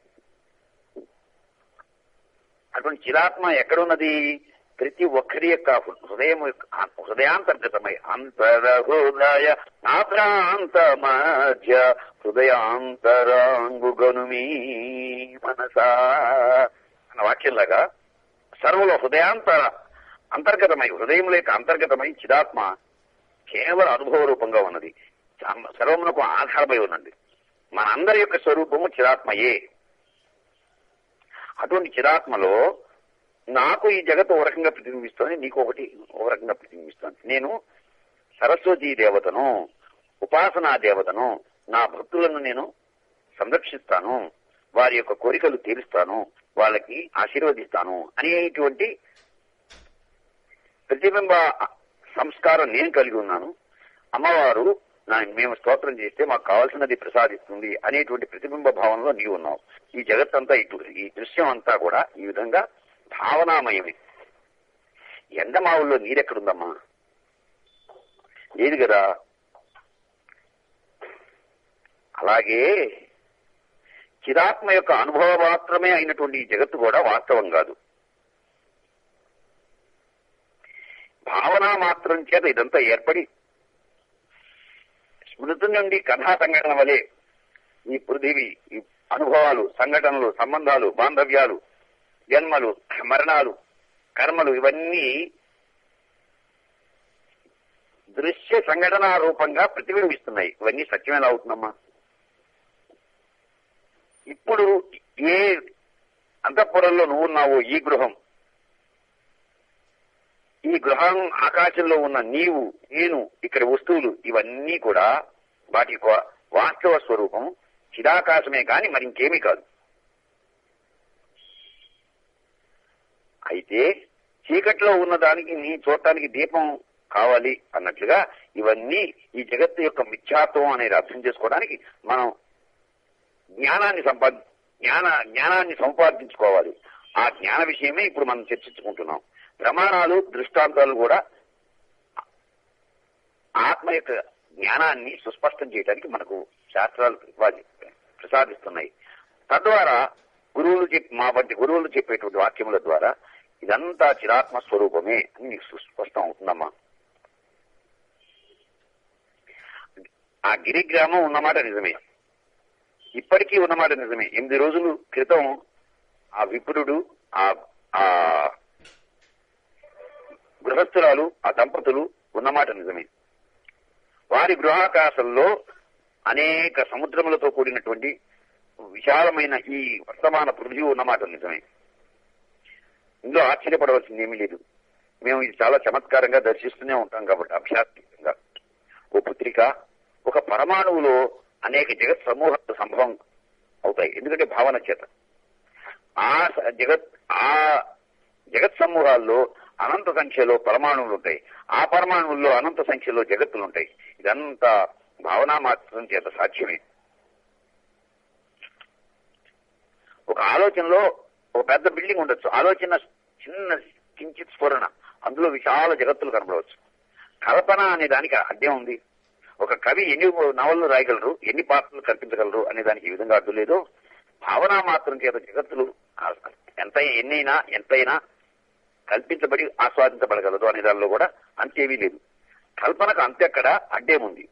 [SPEAKER 1] అటువంటి చిరాత్మ ఎక్కడున్నది ప్రతి ఒక్కరి యొక్క హృదయం యొక్క- హృదయాంతర్గతమై అంతర హృదయ నాభ్రాంత మధ్య హృదయాంతరాంగుగనుమీ మనసా అన్న వాక్యంలాగా సర్వలో హృదయాంతర అంతర్గతమై హృదయం లేక అంతర్గతమై చిదాత్మ కేవల అనుభవ రూపంగా ఉన్నది సర్వ- సర్వమునకు ఆధారమై ఉన్నది మనందరి యొక్క స్వరూపము చిరాత్మయే అటువంటి చిరాత్మలో నాకు ఈ జగత్తు ఒక రకంగా ప్రతిబింబిస్తోంది నీకు ఒకటి ఒక రకంగా ప్రతిబింబిస్తోంది నేను సరస్వతీ దేవతను ఉపాసనా దేవతను నా భక్తులను నేను సంరక్షిస్తాను వారి యొక్క కోరికలు తీరుస్తాను వాళ్ళకి ఆశీర్వదిస్తాను అనేటువంటి ప్రతిబింబ సంస్కారం నేను కలిగి ఉన్నాను అమ్మవారు నా మేము స్తోత్రం చేస్తే మాకు కావాల్సినది ప్రసాదిస్తుంది అనేటువంటి ప్రతిబింబ భావంలో నీవు ఉన్నావు ఈ జగత్తంతా ఇటు ఈ దృశ్యం అంతా కూడా ఈ విధంగా భావనామయమే ఎండమావుల్లో నీరెక్కడుందమ్మా లేదు కదా అలాగే చిరాత్మ యొక్క అనుభవ మాత్రమే అయినటువంటి ఈ జగత్తు కూడా వాస్తవం కాదు భావన మాత్రం చేత ఇదంతా ఏర్పడి స్మృతి నుండి కథా సంఘటన వలె ఈ పృథివీ ఈ అనుభవాలు సంఘటనలు సంబంధాలు బాంధవ్యాలు జన్మలు మరణాలు కర్మలు ఇవన్నీ దృశ్య సంఘటన రూపంగా ప్రతిబింబిస్తున్నాయి ఇవన్నీ సత్యమేలా అవుతుందమ్మా ఇప్పుడు ఏ అంతఃపురంలో నువ్వున్నావో ఈ గృహం ఈ గృహం ఆకాశంలో ఉన్న నీవు నేను ఇక్కడ వస్తువులు ఇవన్నీ కూడా వాటి యొక్క వాస్తవ స్వరూపం చిదాకాశమే కాని మరి ఇంకేమీ కాదు అయితే చీకట్లో ఉన్న దానికి నీ చూడటానికి దీపం కావాలి అన్నట్లుగా ఇవన్నీ ఈ జగత్తు యొక్క మిథ్యాత్వం అనేది అర్థం చేసుకోవడానికి మనం జ్ఞానాన్ని సంపాది జ్ఞాన జ్ఞానాన్ని సంపాదించుకోవాలి ఆ జ్ఞాన విషయమే ఇప్పుడు మనం చర్చించుకుంటున్నాం ప్రమాణాలు దృష్టాంతాలు కూడా ఆత్మ యొక్క జ్ఞానాన్ని సుస్పష్టం చేయడానికి మనకు శాస్త్రాలు ప్రతిపాది- ప్రసాదిస్తున్నాయి తద్వారా గురువులు చెప్పి మా వంటి గురువులు చెప్పేటువంటి వాక్యముల ద్వారా ఇదంతా చిరాత్మ స్వరూపమే అని నీకు సుస్పష్టం అవుతుందమ్మా ఆ గిరి గ్రామం ఉన్నమాట నిజమే ఇప్పటికీ ఉన్నమాట నిజమే ఎనిమిది రోజులు క్రితం ఆ విపురుడు ఆ ఆ గృహస్థురాలు ఆ దంపతులు ఉన్నమాట నిజమే వారి గృహాకాశంలో అనేక సముద్రములతో కూడినటువంటి విశాలమైన ఈ వర్తమాన పృథ్వీ ఉన్నమాట నిజమే ఇందులో ఆశ్చర్యపడవలసింది ఏమీ లేదు మేము ఇది చాలా చమత్కారంగా దర్శిస్తూనే ఉంటాం కాబట్టి అభ్యాసంగా ఓ పుత్రిక ఒక పరమాణువులో అనేక జగత్ సమూహాలు సంభవం అవుతాయి ఎందుకంటే భావన చేత ఆ స- జగత్ ఆ జగత్ సమూహాల్లో అనంత సంఖ్యలో పరమాణువులు ఉంటాయి ఆ పరమాణువుల్లో అనంత సంఖ్యలో జగత్తులు ఉంటాయి ఇదంతా భావనా మాత్రం చేత సాధ్యమే ఒక ఆలోచనలో ఒక పెద్ద బిల్డింగ్ ఉండొచ్చు ఆలోచన చిన్న కించిత్ స్ఫురణ అందులో విశాల జగత్తులు కనబడవచ్చు కల్పన అనే దానికి అడ్డే ఉంది ఒక కవి ఎన్ని నవలలు రాయగలరు ఎన్ని పాత్రలు కల్పించగలరు అనే దానికి ఈ విధంగా అడ్డు లేదు భావన మాత్రం చేత జగత్తులు ఆ- ఎంత ఎన్నైనా ఎంతైనా కల్పించబడి ఆస్వాదించబడగలదు అనే దానిలో కూడా అంతేమీ లేదు కల్పనకు అంతెక్కడ అడ్డేముంది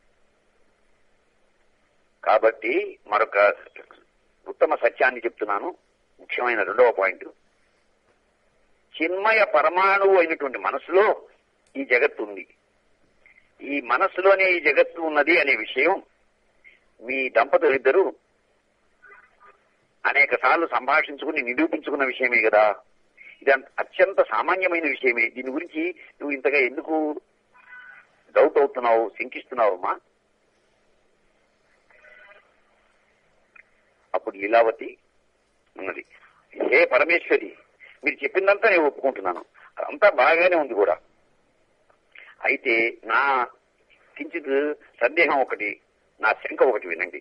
[SPEAKER 1] కాబట్టి మరొక ఉత్తమ సత్యాన్ని చెప్తున్నాను ముఖ్యమైన రెండవ పాయింట్ చిన్మయ పరమాణువు అయినటువంటి మనసులో ఈ జగత్తు ఉంది ఈ మనస్సులోనే ఈ జగత్తు ఉన్నది అనే విషయం మీ దంపతులిద్దరూ అనేక సార్లు సంభాషించుకుని నిరూపించుకున్న విషయమే కదా ఇది అంత- అత్యంత సామాన్యమైన విషయమే దీని గురించి నువ్వు ఇంతగా ఎందుకు డౌట్ అవుతున్నావు శంకిస్తున్నావు అమ్మా అప్పుడు లీలావతి ఉన్నది హే పరమేశ్వరి మీరు చెప్పిందంతా నేను ఒప్పుకుంటున్నాను అంతా బాగానే ఉంది కూడా అయితే నా కించిత్ సందేహం ఒకటి నా శంక ఒకటి వినండి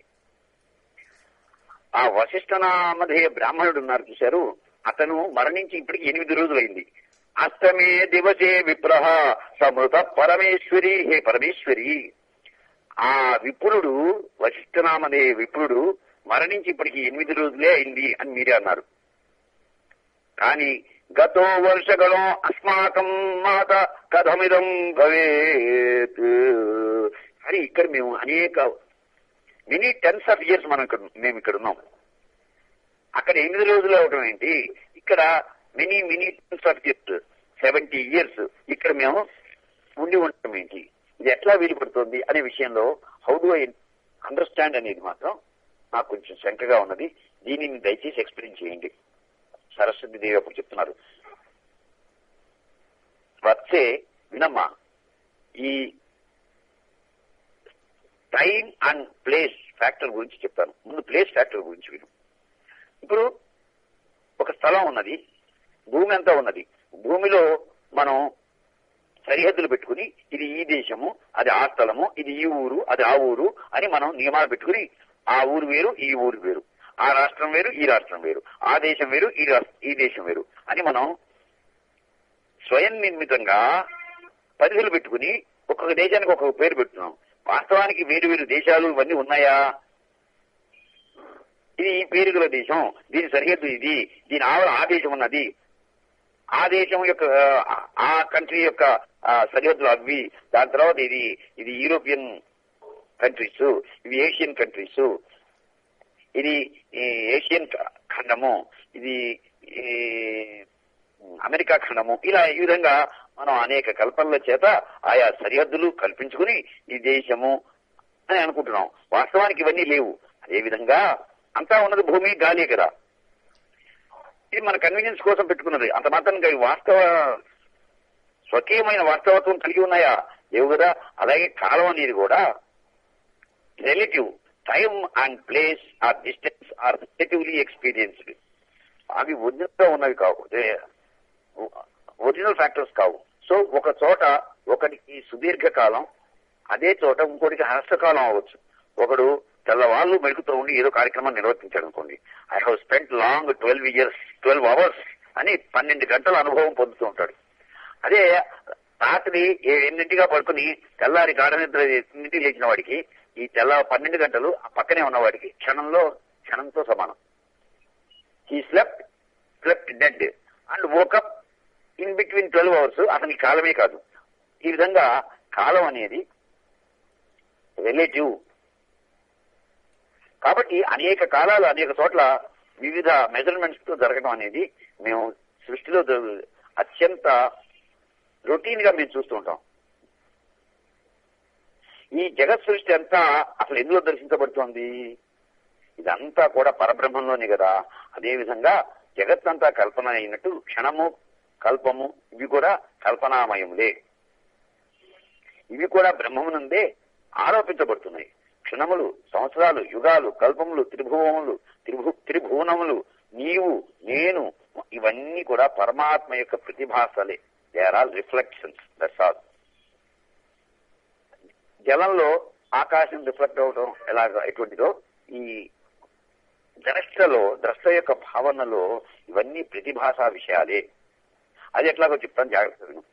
[SPEAKER 1] ఆ వశిష్ఠనామధేయ బ్రాహ్మణుడు ఉన్నారు చూశారు అతను మరణించి ఇప్పటికి ఎనిమిది రోజులైంది అష్టమే దివసే విప్రహ సమృత పరమేశ్వరి హే పరమేశ్వరి ఆ విప్రుడు వశిష్ఠనామధేయ విప్రుడు మరణించి ఇప్పటికి ఎనిమిది రోజులే అయింది అని మీరే అన్నారు కానీ గతో వర్షగలో అస్మాకం మాత కథమిదం భవేత్ అని ఇక్కడ మేము అనేక మినీ టెన్స్ ఆఫ్ ఇయర్స్ మనం ఇక్కడ మేము ఇక్కడ ఉన్నాం అక్కడ ఎనిమిది రోజులు అవడం ఏంటి ఇక్కడ many many tens of years seventy years ఇక్కడ మేము ఉండి ఉండటం ఏంటి ఇది ఎట్లా వీలు పడుతుంది అనే విషయంలో హౌ డు ఐ అండర్స్టాండ్ అనేది మాత్రం నాకు కొంచెం శంకగా ఉన్నది దీనిని దయచేసి ఎక్స్ప్లెయిన్ చేయండి సరస్వతి దేవి అప్పుడు చెప్తున్నారు వచ్చే వినమ్మా ఈ టైం అండ్ ప్లేస్ ఫ్యాక్టర్ గురించి చెప్తాను ముందు ప్లేస్ ఫ్యాక్టర్ గురించి విను ఇప్పుడు ఒక స్థలం ఉన్నది భూమి అంతా ఉన్నది భూమిలో మనం సరిహద్దులు పెట్టుకుని ఇది ఈ దేశము అది ఆ స్థలము ఇది ఈ ఊరు అది ఆ ఊరు అని మనం నియమాలు పెట్టుకుని ఆ ఊరు వేరు ఈ ఊరు వేరు ఆ రాష్ట్రం వేరు ఈ రాష్ట్రం వేరు ఆ దేశం వేరు ఈ రాష్ట్ర ఈ దేశం వేరు అని మనం స్వయం నిర్మితంగా పరిధులు పెట్టుకుని ఒక్కొక్క దేశానికి ఒక్కొక్క పేరు పెడుతున్నాం వాస్తవానికి వేరు వేరు దేశాలు ఇవన్నీ ఉన్నాయా ఇది ఈ పేరు గల దేశం దీని సరిహద్దు ఇది దీని ఆవల ఆ దేశం ఉన్నది ఆ దేశం యొక్క ఆ, ఆ కంట్రీ యొక్క ఆ, సరిహద్దులు అవి దాని తర్వాత ఇది ఇది యూరోపియన్ కంట్రీస్ ఇవి ఏషియన్ కంట్రీస్ ఇది ఈ ఏషియన్ ఖ- ఖండము ఇది ఈ అమెరికా ఖండము ఇలా ఈ విధంగా మనం అనేక కల్పనల చేత ఆయా సరిహద్దులు కల్పించుకుని ఈ దేశము అని అనుకుంటున్నాం వాస్తవానికి ఇవన్నీ లేవు అదేవిధంగా అంతా ఉన్నది భూమి గాలి కదా ఇది మన కన్వీనియన్స్ కోసం పెట్టుకున్నది అంత మాత్రం ఇవి వాస్తవ స్వకీయమైన వాస్తవత్వం కలిగి ఉన్నాయా లేవు కదా అలాగే కాలం అనేది కూడా relative time and place or distance are relatively experienced అవి ఒరిజినల్ ఉన్నవి కావు ఒరిజినల్ ఫ్యాక్టర్స్ కావు సో ఒక చోట ఒకటికి సుదీర్ఘ కాలం అదే చోట ఇంకోటికి హర్షకాలం అవ్వచ్చు ఒకడు తెల్లవాళ్ళు మెలుగుతూ ఉండి ఏదో కార్యక్రమం నిర్వర్తించాడు అనుకోండి I have spent long twelve years twelve hours అని పన్నెండు గంటల అనుభవం పొందుతూ ఉంటాడు అదే రాత్రి ఏ- ఎన్నింటిగా పడుకుని తెల్లారి గాఢ నిద్ర ఎన్నింటికి లేచిన వాడికి ఈ తెల్ల పన్నెండు గంటలు ఆ పక్కనే ఉన్నవాడికి క్షణంలో క్షణంతో సమానం he slept slept dead and woke up in between twelve hours అతనికి కాలమే కాదు ఈ విధంగా కాలం అనేది రిలేటివ్ కాబట్టి అనేక కాలాలు అనేక చోట్ల వివిధ మెజర్మెంట్స్ తో జరగడం అనేది మేము సృష్టిలో జరుగు- అత్యంత రొటీన్ గా మేము చూస్తూ ఉంటాం ఈ జగత్ సృష్టి అంతా అసలు ఎందులో దర్శించబడుతోంది ఇదంతా కూడా పరబ్రహ్మంలోనే కదా అదే విధంగా జగత్తంతా కల్పన అయినట్టు క్షణము కల్పము ఇవి కూడా కల్పనామయములే ఇవి కూడా బ్రహ్మమునందే ఆరోపించబడుతున్నాయి క్షణములు సంవత్సరాలు యుగాలు కల్పములు త్రిభువములు త్రిభు త్రిభువనములు నీవు నేను ఇవన్నీ కూడా పరమాత్మ యొక్క ప్రతిభాసలే they are all reflections that's all జలంలో ఆకాశం రిఫ్లెక్ట్ అవడం ఎలాగ ఎటువంటిదో ఈ ద్రష్టలో ద్రష్ట యొక్క భావనలో ఇవన్నీ ప్రతిభాషా విషయాలే అది ఎట్లాగో చెప్తాను జాగ్రత్త విను.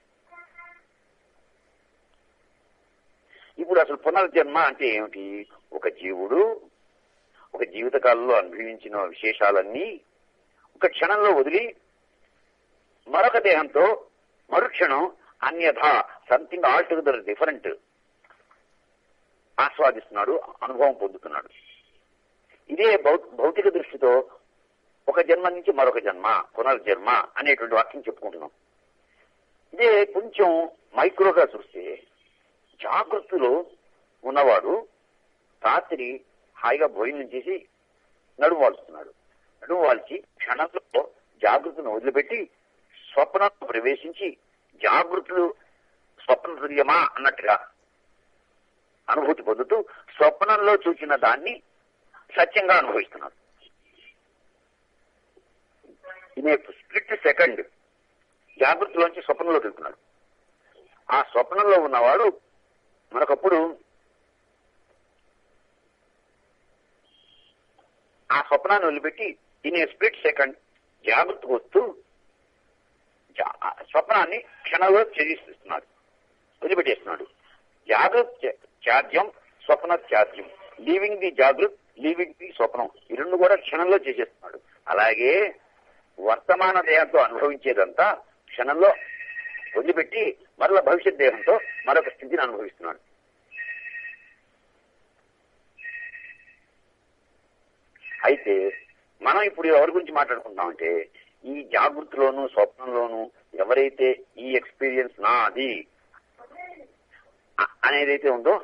[SPEAKER 1] ఇప్పుడు అసలు పునర్జన్మ అంటే ఏమిటి ఒక జీవుడు ఒక జీవిత కాలంలో అనుభవించిన విశేషాలన్నీ ఒక క్షణంలో వదిలి మరొక దేహంతో మరుక్షణం అన్యథ సంథింగ్ ఆల్ టుగెదర్ డిఫరెంట్ ఆస్వాదిస్తున్నాడు అనుభవం పొందుతున్నాడు ఇదే భౌ- భౌతిక దృష్టితో ఒక జన్మ నుంచి మరొక జన్మ పునర్జన్మ అనేటువంటి వాక్యం చెప్పుకుంటున్నాం ఇదే కొంచెం మైక్రోగా చూస్తే జాగృతిలో ఉన్నవాడు రాత్రి హాయిగా భోజనం చేసి నడుము వాల్చుతున్నాడు నడుము వాల్చి క్షణంలో జాగృతిని వదిలిపెట్టి స్వప్నంలో ప్రవేశించి జాగృతులు స్వప్న తుల్యమా అన్నట్టుగా అనుభూతి పొందుతూ స్వప్నంలో చూసిన దాన్ని సత్యంగా అనుభవిస్తున్నాడు ఇన్ ఏ స్ప్లిట్ సెకండ్ జాగ్రత్తలోంచి స్వప్నంలోకి వెళ్తున్నాడు ఆ స్వప్నంలో ఉన్నవాడు మనకప్పుడు ఆ స్వప్నాన్ని వదిలిపెట్టి ఇన్ ఏ స్ప్లిట్ సెకండ్ జాగ్రత్తకు వస్తూ జా- ఆ స్వప్నాన్ని క్షణంలో ఛేదిస్తున్నాడు వదిలిపెట్టేస్తున్నాడు జాగ్రత్త త్యాజ్యం స్వప్న త్యాజ్యం లీవింగ్ ది జాగృత్ లీవింగ్ ది స్వప్నం ఈ రెండు కూడా క్షణంలో చేసేస్తున్నాడు అలాగే వర్తమాన దేహంతో అనుభవించేదంతా క్షణంలో వదిలిపెట్టి మరల భవిష్యత్ దేహంతో మరొక స్థితిని అనుభవిస్తున్నాడు అయితే మనం ఇప్పుడు ఎవరి గురించి మాట్లాడుకుంటామంటే ఈ జాగృతిలోను స్వప్నంలోను ఎవరైతే ఈ ఎక్స్పీరియన్స్ నా అది అ- అనేదైతే ఉందో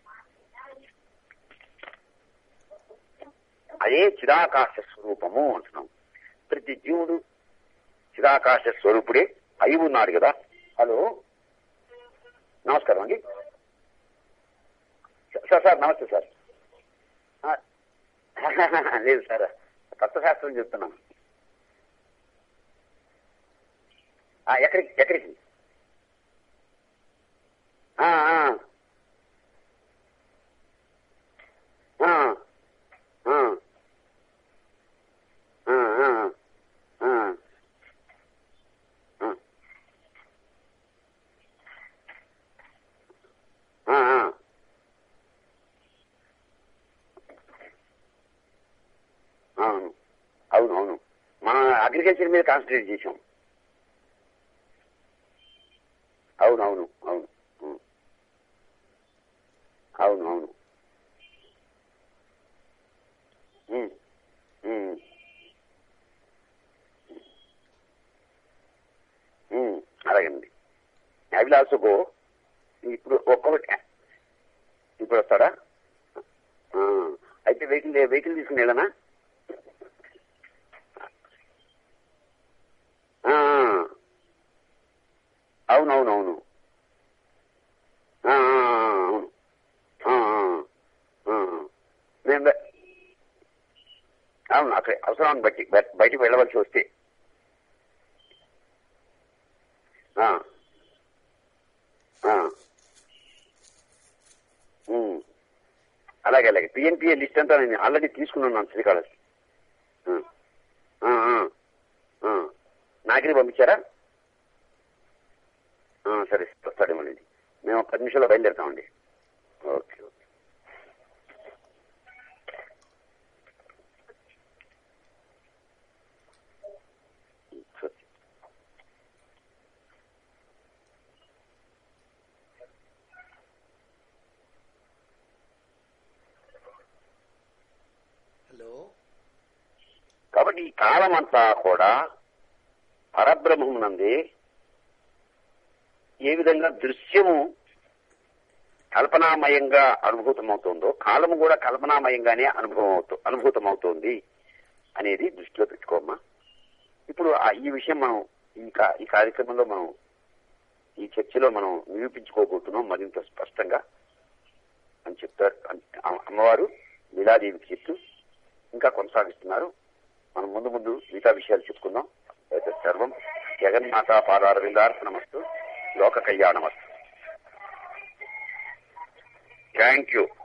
[SPEAKER 1] అదే చిదాకాశ స్వరూపము అంటున్నాం ప్రతి జీవుడు చిదాకాశ స్వరూపుడే అయి ఉన్నాడు కదా హలో నమస్కారం అండి సార్ సార్ నమస్తే సార్ ఆ, లేదు సార్ తత్వశాస్త్రం చెప్తున్నాను ఆ, ఎక్కడికి ఎక్కడికి ఆ, ఆ. ఆ, ఆ. ఆ, ఆ, ఆ. ఆ. ఆ, ఆ. అవును అవును అవును మనం అగ్రికల్చర్ మీద కాన్సన్ట్రేట్ చేసాం అవును అవును అవును ఉం. అవును అవును ఉం. ఉం. ఉం. అలాగండి ఐ విల్ ఆల్సో గో ఇప్పుడు ఒక్కొక్కటి ఇప్పుడు వస్తాడా ఆ, అయితే వెహికల్ వెహికల్ తీసుకుని వెళ్ళనా ఆ, అవునవునవును ఆ, ఆ, అవును ఆ, ఆ, ఆ. నేను బ- అవును అక్కడ అవసరాన్ని బట్టి బ- బయటికి వెళ్ళవలసి వస్తే ఆ, ఆ. ఉమ్. అలాగే అలాగే పిఎన్పిఏ లిస్ట్ అంతా నేను ఆల్రెడీ తీసుకున్నాను శ్రీకాళహస్తి ఆ, ఆ, ఆ. నాగిరి పంపించారా ఆ, సరే వస్తాడేమోనండి మేము ఒక పది నిమిషాల్లో బయలుదేరుతామండి ఓకే ఓకే సరే.
[SPEAKER 2] హలో
[SPEAKER 1] కాబట్టి ఈ కాలం అంతా కూడా పరబ్రహ్మం నందే ఏ విధంగా దృశ్యము కల్పనామయంగా అనుభూతమవుతుందో కాలము కూడా కల్పనామయంగానే అనుభవం అవుతూ అనుభూతమవుతోంది అనేది దృష్టిలో పెట్టుకోమ్మా ఇప్పుడు ఆ- ఈ విషయం మనం ఈ కా- ఈ కార్యక్రమంలో మనం ఈ చర్చలో మనం నిరూపించుకోబోతున్నాం మరింత స్పష్టంగా అని చెప్తారు అన్- అమ్మ- అమ్మవారు లీలాదేవికి చెప్తూ ఇంకా కొనసాగిస్తున్నారు మనం ముందు ముందు మిగతా విషయాలు చెప్పుకుందాం అయితే సర్వం జగన్మాత పాదారవిందార్పణమస్తు లోక కళ్యాణమస్తు థ్యాంక్ యూ